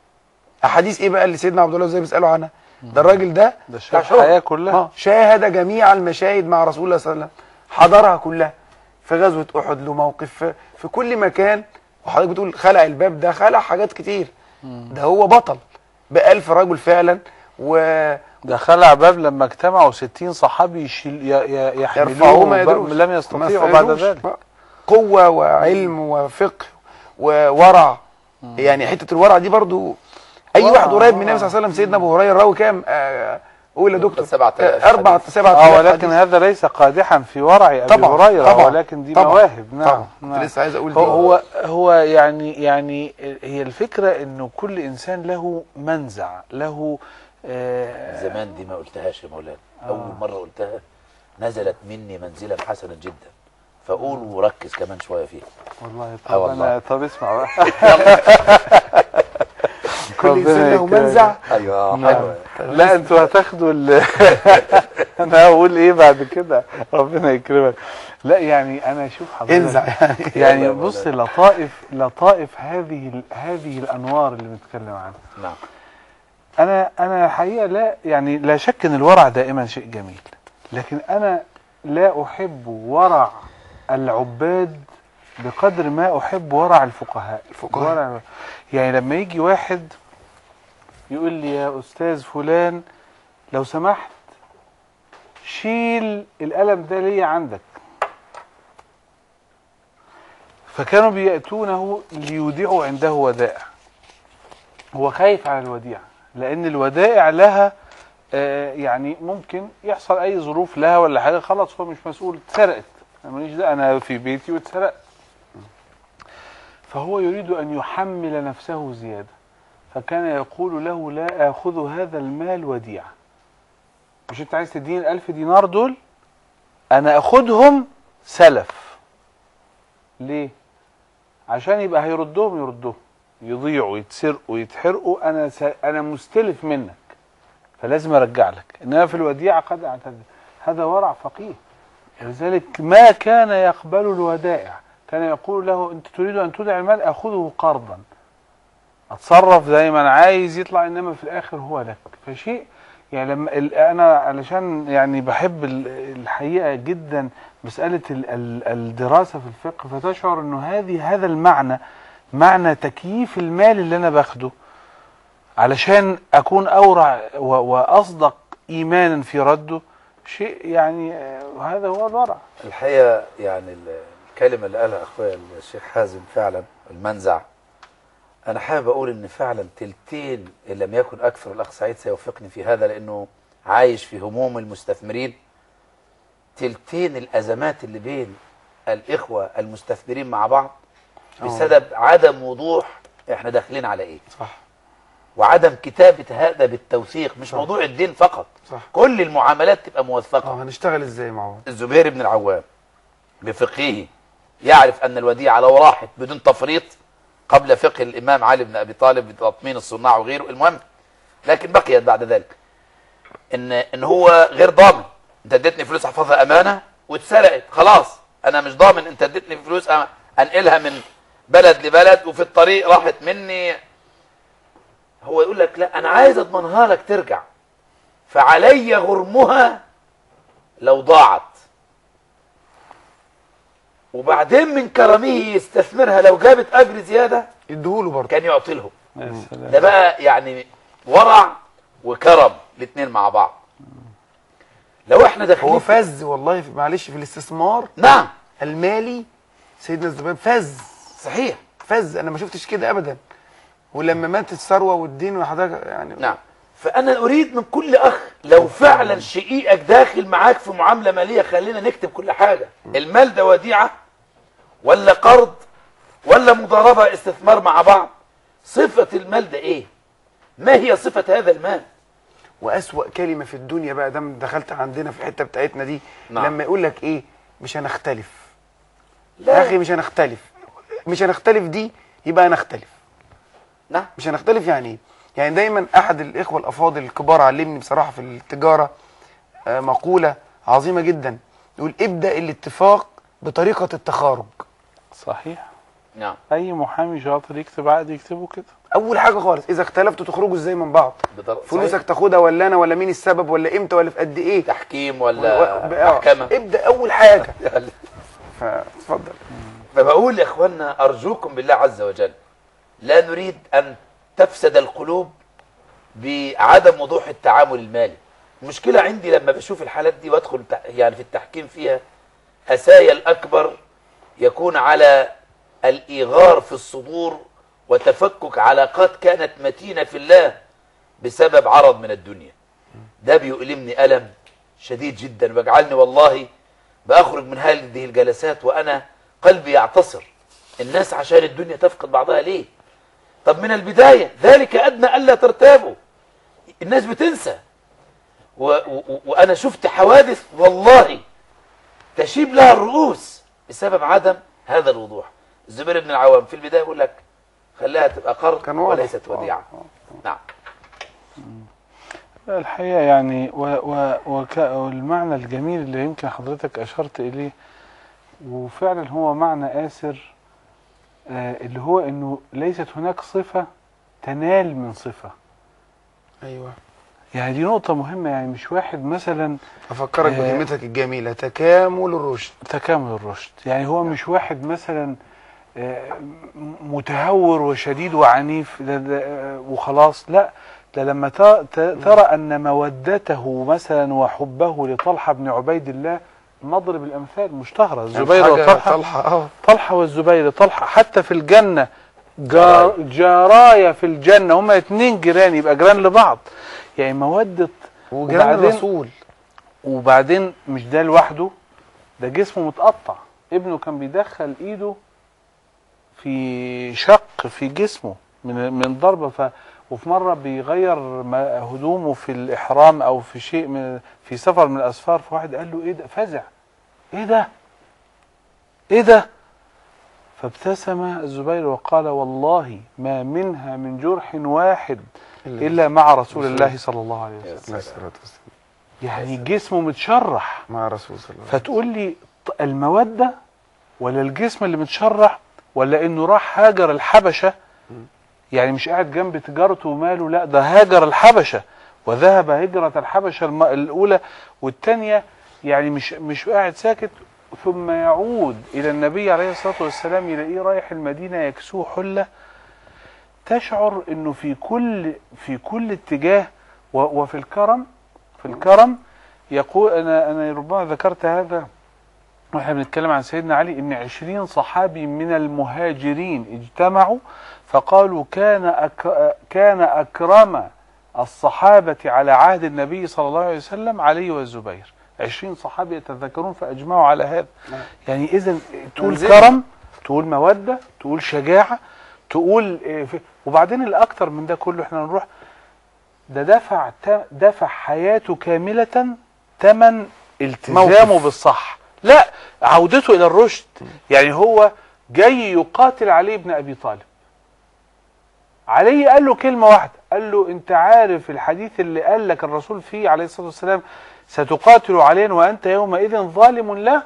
احاديث ايه بقى اللي سيدنا عبد الله ازاي بيسالوا عنها ده الراجل ده ده شاف بتاع شغل. الحياة كلها. اه شاهد جميع المشاهد مع رسول الله صلى الله عليه وسلم حضرها كلها في غزوه احد له موقف في, في كل مكان وحضرتك بتقول خلع الباب ده خلع حاجات كتير ده هو بطل بألف رجل فعلا و ده خلع باب لما اجتمعوا 60 صحابي يشيل ي- ي- يرفعوه يحملوه ما ب- يدروش لم ما يستطيعوا بعد يفعلوش. ذلك قوة وعلم وفقه وورع يعني حتة الورع دي برضو أي ورع، واحد قريب من النبي ورع. صلى الله عليه وسلم سيدنا أبو هريرة راوي كام؟ آه، قول يا دكتور سبعة آلاف آه، أربعة حديث. سبعة اه آلاف ولكن حديث. هذا ليس قادحا في ورع ابي طبعا هريره طبعا ولكن دي طبعا مواهب نعم, طبعا كنت نعم. لسه عايز أقول دي هو هو هو يعني يعني هي الفكره انه كل انسان له منزع له آه زمان دي ما قلتهاش يا مولانا اول مره قلتها نزلت مني منزلا حسنا جدا فقول وركز كمان شويه فيها والله آه طب والله. انا طب اسمع بقى كل إنسان ربنا له يكرمك. منزع ايوه نعم. حلوه لا انتوا هتاخدوا ال... انا هقول ايه بعد كده ربنا يكرمك لا يعني انا اشوف حضرتك انزع يعني يعني يلا يا بص مولانا. لطائف لطائف هذه ال- هذه الانوار اللي بنتكلم عنها نعم انا انا الحقيقه لا يعني لا شك ان الورع دائما شيء جميل لكن انا لا احب ورع العباد بقدر ما احب ورع الفقهاء الفقهاء. ورع يعني لما يجي واحد يقول لي يا استاذ فلان لو سمحت شيل القلم ده ليا عندك فكانوا بيأتونه ليودعوا عنده ودائع هو خايف على الوديعة لأن الودائع لها آه، يعني ممكن يحصل أي ظروف لها ولا حاجة خلاص هو مش مسؤول اتسرقت أنا ماليش دعوة أنا في بيتي واتسرقت فهو يريد أن يحمل نفسه زيادة فكان يقول له لا آخذ هذا المال وديعة مش أنت عايز تديني الألف دينار دول أنا أخدهم سلف ليه؟ عشان يبقى هيردهم يردهم يضيعوا يتسرقوا يتحرقوا انا س... انا مستلف منك فلازم ارجع لك انما في الوديعه قد اعتذر هذا ورع فقيه ولذلك ما كان يقبل الودائع كان يقول له انت تريد ان تودع المال اخذه قرضا اتصرف زي ما انا عايز يطلع انما في الاخر هو لك فشيء يعني لما ال- انا علشان يعني بحب ال- الحقيقه جدا مساله ال- ال- الدراسه في الفقه فتشعر انه هذه هذا المعنى معنى تكييف المال اللي انا باخده علشان اكون اورع و- واصدق ايمانا في رده شيء يعني آه، وهذا هو الورع الحقيقة يعني ال- الكلمة اللي قالها أخويا الشيخ حازم فعلا المنزع أنا حابب أقول إن فعلا تلتين إن لم يكن أكثر الأخ سعيد سيوفقني في هذا لأنه عايش في هموم المستثمرين تلتين الأزمات اللي بين الإخوة المستثمرين مع بعض بسبب عدم وضوح إحنا داخلين على إيه صح وعدم كتابة هذا بالتوثيق مش صح. موضوع الدين فقط صح كل المعاملات تبقى موثقة اه هنشتغل ازاي مع بعض الزبير بن العوام بفقهه يعرف أن الوديعة لو راحت بدون تفريط قبل فقه الإمام علي بن أبي طالب بتطمين الصناع وغيره المهم لكن بقيت بعد ذلك إن إن هو غير ضامن أنت اديتني فلوس أحفظها أمانة واتسرقت خلاص أنا مش ضامن أنت اديتني فلوس أ- أنقلها من بلد لبلد وفي الطريق راحت مني هو يقول لك لا أنا عايز أضمنها لك ترجع فعلي غرمها لو ضاعت وبعدين من كرمه يستثمرها لو جابت اجر زياده اديهوله برضه كان يعطي لهم يا سلام ده بقى يعني ورع وكرم الاثنين مع بعض لو احنا داخلين هو في- فز والله في معلش في الاستثمار نعم المالي سيدنا الزبير فز صحيح فز انا ما شفتش كده ابدا ولما ماتت الثروه والدين وحضرتك يعني نعم فانا اريد من كل اخ لو فعلا شقيقك داخل معاك في معامله ماليه خلينا نكتب كل حاجه المال ده وديعه ولا قرض ولا مضاربه استثمار مع بعض صفه المال ده ايه ما هي صفه هذا المال واسوا كلمه في الدنيا بقى دام دخلت عندنا في الحته بتاعتنا دي نعم. لما يقول لك ايه مش هنختلف لا. يا اخي مش هنختلف مش هنختلف دي يبقى هنختلف نعم مش هنختلف يعني ايه يعني دايما احد الاخوه الافاضل الكبار علمني بصراحه في التجاره آه، مقوله عظيمه جدا يقول ابدا الاتفاق بطريقه التخارج صحيح نعم اي محامي شاطر يكتب عقد يكتبه كده اول حاجه خالص اذا اختلفتوا تخرجوا ازاي من بعض بطر- فلوسك صحيح. تاخدها ولا انا ولا مين السبب ولا امتى ولا في قد ايه تحكيم و- ولا ب- آه، محكمه ابدا اول حاجه فاتفضل فبقول يا اخوانا ارجوكم بالله عز وجل لا نريد ان تفسد القلوب بعدم وضوح التعامل المالي المشكله عندي لما بشوف الحالات دي وادخل تع- يعني في التحكيم فيها اسايا الاكبر يكون على الايغار في الصدور وتفكك علاقات كانت متينه في الله بسبب عرض من الدنيا ده بيؤلمني الم شديد جدا ويجعلني والله بأخرج من هذه الجلسات وأنا قلبي يعتصر الناس عشان الدنيا تفقد بعضها ليه طب من البداية ذلك أدنى ألا ترتابوا الناس بتنسى و و وأنا شفت حوادث والله تشيب لها الرؤوس بسبب عدم هذا الوضوح الزبير بن العوام في البداية يقول لك خليها تبقى قرض كان واضح. وليست وديعة نعم الحقيقة يعني و و وك والمعنى الجميل اللي يمكن حضرتك أشرت إليه وفعلا هو معنى آسر آه اللي هو إنه ليست هناك صفة تنال من صفة ايوه يعني دي نقطة مهمة يعني مش واحد مثلا افكرك آه. بكلمتك الجميله تكامل الرشد تكامل الرشد يعني هو مش واحد مثلا آه، م- متهور وشديد وعنيف ده ده آه، وخلاص لا ده لما ت- ت- ترى ان مودته مثلا وحبه لطلحه بن عبيد الله نضرب الامثال مشتهره الزبير حاجة وطلحه طلحه اه طلحه والزبير طلحه حتى في الجنه جار جارايا في الجنه هما اتنين جيران يبقى جيران لبعض يعني موده وجيران وبعدين- الرسول وبعدين مش ده لوحده ده جسمه متقطع ابنه كان بيدخل ايده في شق في جسمه من من ضربه ف وفي مره بيغير ما- هدومه في الاحرام او في شيء من في سفر من الاسفار فواحد قال له ايه ده فزع ايه ده ايه ده فابتسم الزبير وقال والله ما منها من جرح واحد إلا الا مع رسول الله صلى الله عليه وسلم عليه الصلاة والسلام يعني جسمه متشرح مع رسول صلى الله عليه فتقول لي ط- المودة ولا الجسم اللي متشرح ولا انه راح هاجر الحبشة يعني مش قاعد جنب تجارته وماله لا ده هاجر الحبشة وذهب هجرة الحبشة الم- الأولى والثانية يعني مش مش قاعد ساكت ثم يعود إلى النبي عليه الصلاة والسلام يلاقيه رايح المدينة يكسوه حلة تشعر انه في كل في كل اتجاه و- وفي الكرم في الكرم يقول انا انا ربما ذكرت هذا واحنا بنتكلم عن سيدنا علي ان عشرين صحابي من المهاجرين اجتمعوا فقالوا كان أك كان اكرم الصحابة على عهد النبي صلى الله عليه وسلم علي والزبير عشرين صحابي يتذكرون فاجمعوا على هذا يعني اذا تقول منزل. كرم تقول مودة تقول شجاعة تقول إيه، في- وبعدين الاكتر من ده كله احنا نروح ده دفع ت- دفع حياته كاملة ثمن التزامه موقف. بالصح لا عودته الى الرشد يعني هو جاي يقاتل علي بن ابي طالب علي قال له كلمة واحدة قال له انت عارف الحديث اللي قال لك الرسول فيه عليه الصلاة والسلام ستقاتل علينا وانت يومئذ ظالم له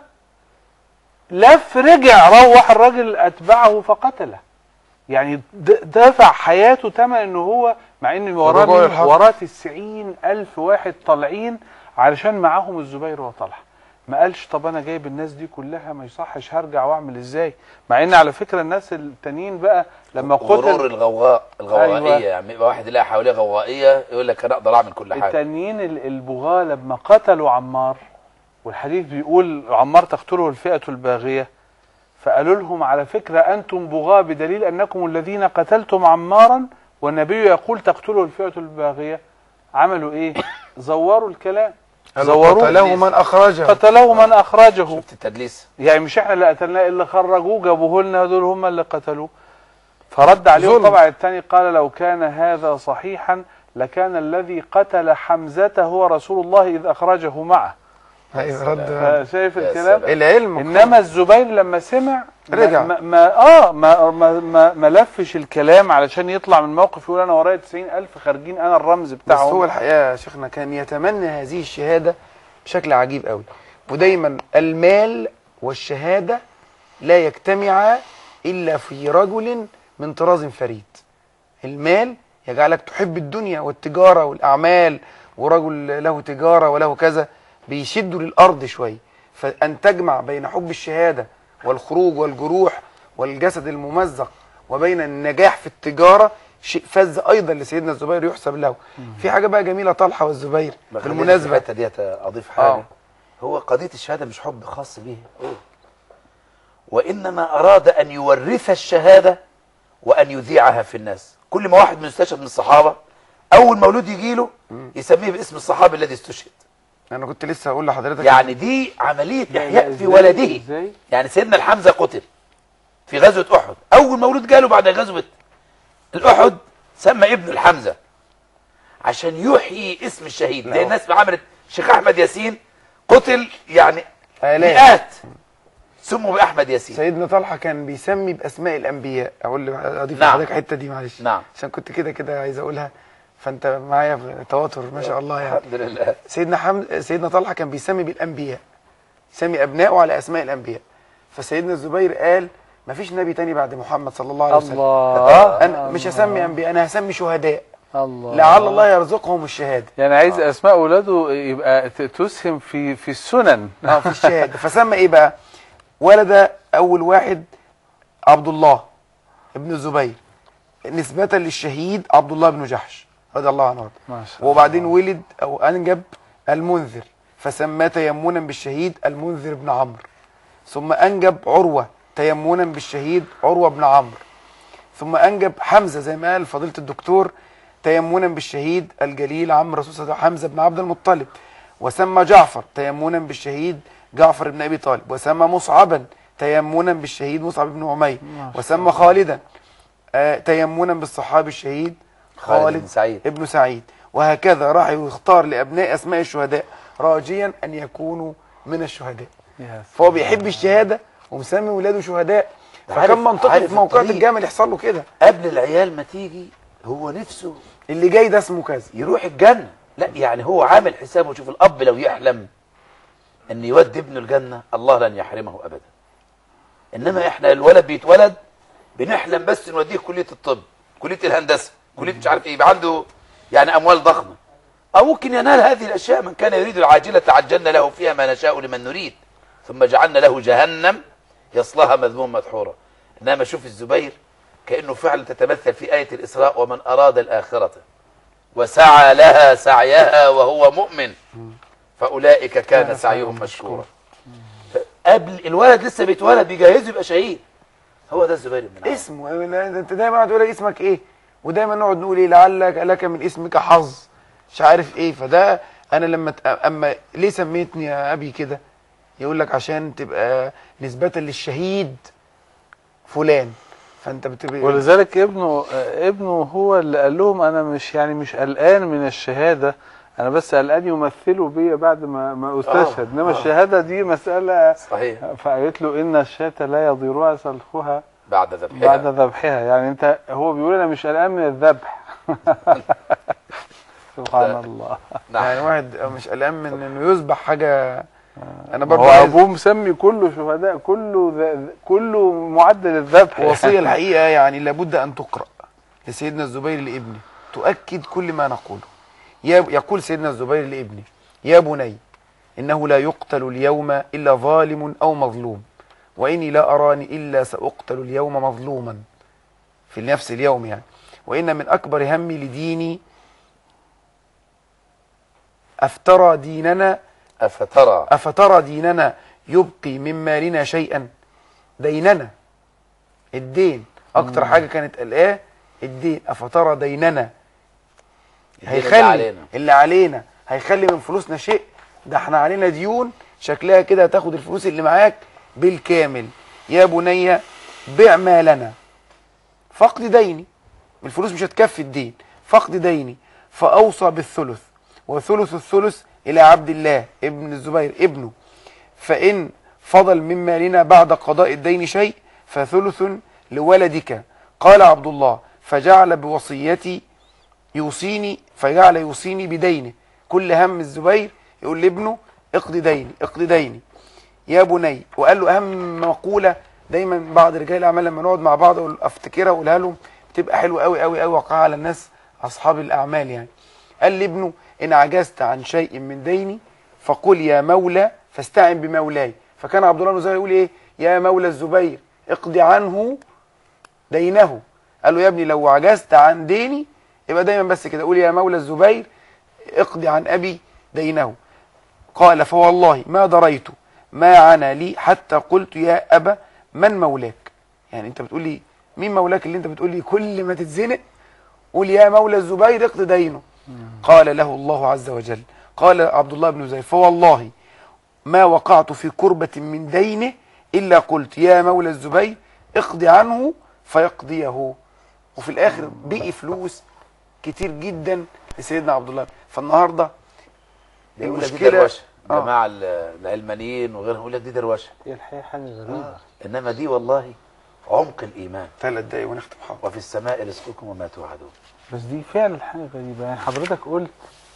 لف رجع روح الراجل اتبعه فقتله يعني د- دفع حياته ثمن ان هو مع ان وراه الرجوع مين؟ للحق. وراه 90 الف واحد طالعين علشان معاهم الزبير وطلحه ما قالش طب انا جايب الناس دي كلها ما يصحش هرجع واعمل ازاي مع ان على فكره الناس التانيين بقى لما غرور قتل الغوغاء الغوغائيه أيوة. يعني يبقى واحد يلاقي حواليه غوغائيه يقول لك انا اقدر اعمل كل حاجه التانيين ال- البغاة لما قتلوا عمار والحديث بيقول عمار تقتله الفئة الباغية فقالوا لهم على فكرة أنتم بغاة بدليل أنكم الذين قتلتم عمارا والنبي يقول تقتله الفئة الباغية عملوا إيه زوروا الكلام وسلم قتله من أخرجه قتله من أخرجه شفت التدليس يعني مش احنا اللي قتلناه اللي خرجوه جابوه لنا دول هم اللي قتلوه فرد عليهم ظلم. طبعا الثاني قال لو كان هذا صحيحا لكان الذي قتل حمزة هو رسول الله إذ أخرجه معه أيوة رد فشايف يا الكلام سلام. العلم إنما الزبير لما سمع ما- رجع. ما, ما آه ما, ما, ما, ما لفش الكلام علشان يطلع من موقف يقول أنا ورايا 90 ألف خارجين أنا الرمز بس بتاعهم هو الحقيقه يا شيخنا كان يتمنى هذه الشهاده بشكل عجيب قوي ودايما المال والشهاده لا يجتمعا الا في رجل من طراز فريد المال يجعلك تحب الدنيا والتجاره والاعمال ورجل له تجاره وله كذا بيشدوا للارض شويه فان تجمع بين حب الشهاده والخروج والجروح والجسد الممزق وبين النجاح في التجاره شيء فز ايضا لسيدنا الزبير يحسب له في حاجه بقى جميله طلحه والزبير بالمناسبه بالمناسبه الحته ديت اضيف حاجه آه. هو قضيه الشهاده مش حب خاص به هو وانما اراد ان يورث الشهاده وان يذيعها في الناس كل ما واحد من استشهد من الصحابه اول مولود يجي له يسميه باسم الصحابي الذي استشهد انا كنت لسه هقول لحضرتك يعني دي عمليه لا، احياء لا، في إزاي- ولده إزاي؟ يعني سيدنا الحمزه قتل في غزوه احد اول مولود جاله بعد غزوه الاحد سمى ابن الحمزه عشان يحيي اسم الشهيد لا. زي الناس ما عملت شيخ احمد ياسين قتل يعني آلاف. مئات سموا باحمد ياسين سيدنا طلحه كان بيسمي باسماء الانبياء اقول اضيف نعم. لحضرتك الحته دي معلش نعم. عشان كنت كده كده عايز اقولها فانت معايا في تواتر ما شاء الله يعني الحمد لله سيدنا حمد سيدنا طلحه كان بيسمي بالانبياء يسمي ابنائه على اسماء الانبياء فسيدنا الزبير قال ما فيش نبي تاني بعد محمد صلى الله عليه وسلم الله انا مش هسمي انبياء انا هسمي شهداء الله لعل الله يرزقهم الشهاده يعني عايز اسماء اولاده يبقى ت- تسهم في في السنن اه في الشهاده فسمى ايه بقى ولد اول واحد عبد الله ابن الزبير نسبة للشهيد عبد الله بن جحش رضي الله عنه ما شاء الله. وبعدين ولد او انجب المنذر فسماه تيمنا بالشهيد المنذر بن عمرو ثم انجب عروه تيمنا بالشهيد عروه بن عمرو ثم انجب حمزه زي ما قال فضيله الدكتور تيمنا بالشهيد الجليل عم رسول صلى الله عليه وسلم حمزه بن عبد المطلب وسمى جعفر تيمنا بالشهيد جعفر بن ابي طالب وسمى مصعبا تيمنا بالشهيد مصعب بن عمير وسمى خالدا آه تيمنا بالصحابي الشهيد خالد خالد بن سعيد. ابن سعيد وهكذا راح يختار لابناء اسماء الشهداء راجيا ان يكونوا من الشهداء يا فهو بيحب الشهاده ومسمي ولاده شهداء عارف- فكان منطقي عارف في موقعة الطريق. الجمل يحصل له كده قبل العيال ما تيجي هو نفسه اللي جاي ده اسمه كذا يروح الجنة لا يعني هو عامل حسابه شوف الأب لو يحلم أن يودي ابنه الجنة الله لن يحرمه أبدا إنما إحنا الولد بيتولد بنحلم بس نوديه كلية الطب كلية الهندسة كلية مش عارف إيه يبقى عنده يعني أموال ضخمة أو ممكن ينال هذه الأشياء من كان يريد العاجلة عجلنا له فيها ما نشاء لمن نريد ثم جعلنا له جهنم يصلها مذموم مدحورا إنما شوف الزبير كأنه فعلا تتمثل في آية الإسراء ومن أراد الآخرة وسعى لها سعيها وهو مؤمن فأولئك كان سعيهم مشكورا قبل الولد لسه بيتولد بيجهزه يبقى شهيد هو ده الزبير بن العوام اسمه لا، ده انت دايما تقول لي اسمك ايه ودايما نقعد نقول ايه لعلك لك من اسمك حظ مش عارف ايه فده انا لما ت- اما ليه سميتني يا ابي كده يقول لك عشان تبقى نسبة للشهيد فلان فانت بتبقى ولذلك ابنه ابنه هو اللي قال لهم انا مش يعني مش قلقان من الشهاده انا بس قلقان يمثلوا بيا بعد ما ما استشهد انما الشهاده دي مساله صحيح فقالت له ان الشاة لا يضيرها سلخها بعد ذبحها بعد ذبحها يعني انت هو بيقول انا مش قلقان من الذبح سبحان الله يعني نعم واحد مش قلقان من انه يذبح حاجه انا هو برضه عايز ابوه مسمي كله شهداء كله ذ- كله معدل الذبح وصيه الحقيقه يعني لابد ان تقرا لسيدنا الزبير لابنه تؤكد كل ما نقوله يا يقول سيدنا الزبير لابنه يا بني انه لا يقتل اليوم الا ظالم او مظلوم واني لا اراني الا ساقتل اليوم مظلوما في نفس اليوم يعني وان من اكبر همي لديني افترى ديننا أفترى أفترى ديننا يبقي من مالنا شيئا ديننا الدين أكتر حاجة كانت قلقاه الدين أفترى ديننا الدين اللي هيخلي علينا. اللي علينا هيخلي من فلوسنا شيء ده احنا علينا ديون شكلها كده هتاخد الفلوس اللي معاك بالكامل يا بني بع مالنا فقد ديني الفلوس مش هتكفي الدين فقد ديني فأوصى بالثلث وثلث الثلث إلى عبد الله ابن الزبير ابنه فإن فضل من مالنا بعد قضاء الدين شيء فثلث لولدك قال عبد الله فجعل بوصيتي يوصيني فجعل يوصيني بدينه كل هم الزبير يقول لابنه اقضي ديني اقضي ديني يا بني وقال له اهم مقوله دايما بعض رجال الاعمال لما نقعد مع بعض أقول- افتكرها اقولها لهم بتبقى حلوه قوي قوي قوي وقعها على الناس اصحاب الاعمال يعني قال لابنه ان عجزت عن شيء من ديني فقل يا مولى فاستعن بمولاي فكان عبد الله بن الزبير يقول ايه يا مولى الزبير اقضي عنه دينه قال له يا ابني لو عجزت عن ديني يبقى دايما بس كده قول يا مولى الزبير اقضي عن ابي دينه قال فوالله ما دريت ما عنا لي حتى قلت يا ابا من مولاك يعني انت بتقول لي مين مولاك اللي انت بتقول لي كل ما تتزنق قول يا مولى الزبير اقضي دينه قال له الله عز وجل قال عبد الله بن زيد فوالله ما وقعت في كربة من دينه إلا قلت يا مولى الزبير اقضي عنه فيقضيه وفي الآخر بقي فلوس كتير جدا لسيدنا عبد الله فالنهارده يقول لك دي المشكلة- دروشه آه. جماعه ال- العلمانيين وغيرهم يقول لك دي دروشه هي الحقيقه حاجه غريبه انما دي والله عمق الايمان ثلاث دقايق ونختم حاضر وفي السماء رزقكم وما توعدون بس دي فعلا حاجه غريبه يعني حضرتك قلت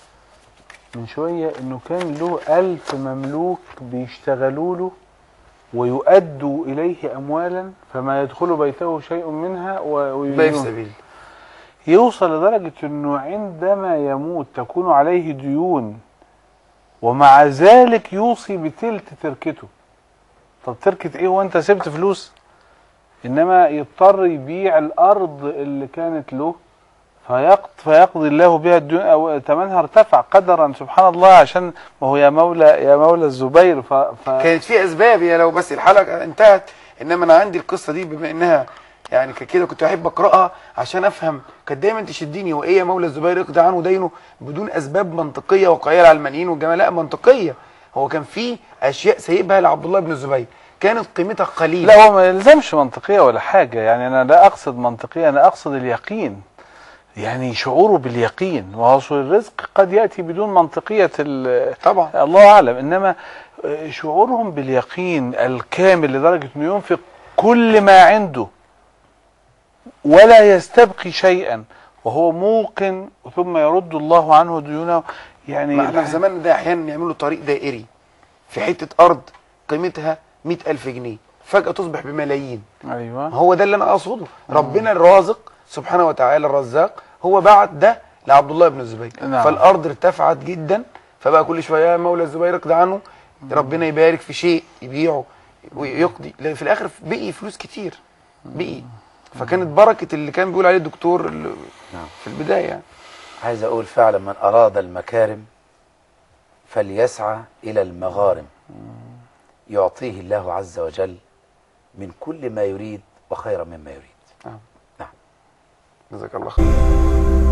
من شويه انه كان له ألف مملوك بيشتغلوا له ويؤدوا اليه اموالا فما يدخل بيته شيء منها و- باقي في ويدينون سبيل يوصل لدرجة انه عندما يموت تكون عليه ديون ومع ذلك يوصي بتلت تركته طب تركة ايه وانت سبت فلوس انما يضطر يبيع الارض اللي كانت له فيقض فيقضي الله بها الديون او ثمنها ارتفع قدرا سبحان الله عشان ما هو يا مولى يا مولى الزبير ف, ف كانت في اسباب هي لو بس الحلقه انتهت انما انا عندي القصه دي بما انها يعني ك- كده كنت احب اقراها عشان افهم كانت دايما تشدني هو ايه يا مولى الزبير يقضي عنه دينه بدون اسباب منطقيه واقعيه العلمانيين والجماعه لا منطقيه هو كان في اشياء سايبها لعبد الله بن الزبير كانت قيمتها قليله لا هو ما يلزمش منطقية ولا حاجة يعني أنا لا أقصد منطقية أنا أقصد اليقين يعني شعوره باليقين وهو الرزق قد يأتي بدون منطقية ال- طبعا الله أعلم إنما آه، شعورهم باليقين الكامل لدرجة أنه ينفق كل ما عنده ولا يستبقي شيئا وهو موقن ثم يرد الله عنه ديونه يعني ما احنا في زماننا ده احيانا يعملوا طريق دائري في حته ارض قيمتها مئة ألف جنيه فجأة تصبح بملايين ايوه هو ده اللي انا اقصده ربنا الرازق سبحانه وتعالى الرزاق هو بعت ده لعبد الله بن الزبير نعم. فالارض ارتفعت جدا فبقى كل شويه يا مولى الزبير اقضي عنه ربنا يبارك في شيء يبيعه ويقضي لأن في الاخر بقي فلوس كتير بقي فكانت بركه اللي كان بيقول عليه الدكتور اللي نعم. في البدايه يعني عايز اقول فعلا من اراد المكارم فليسعى الى المغارم يعطيه الله عز وجل من كل ما يريد وخيرا مما يريد جزاك الله خير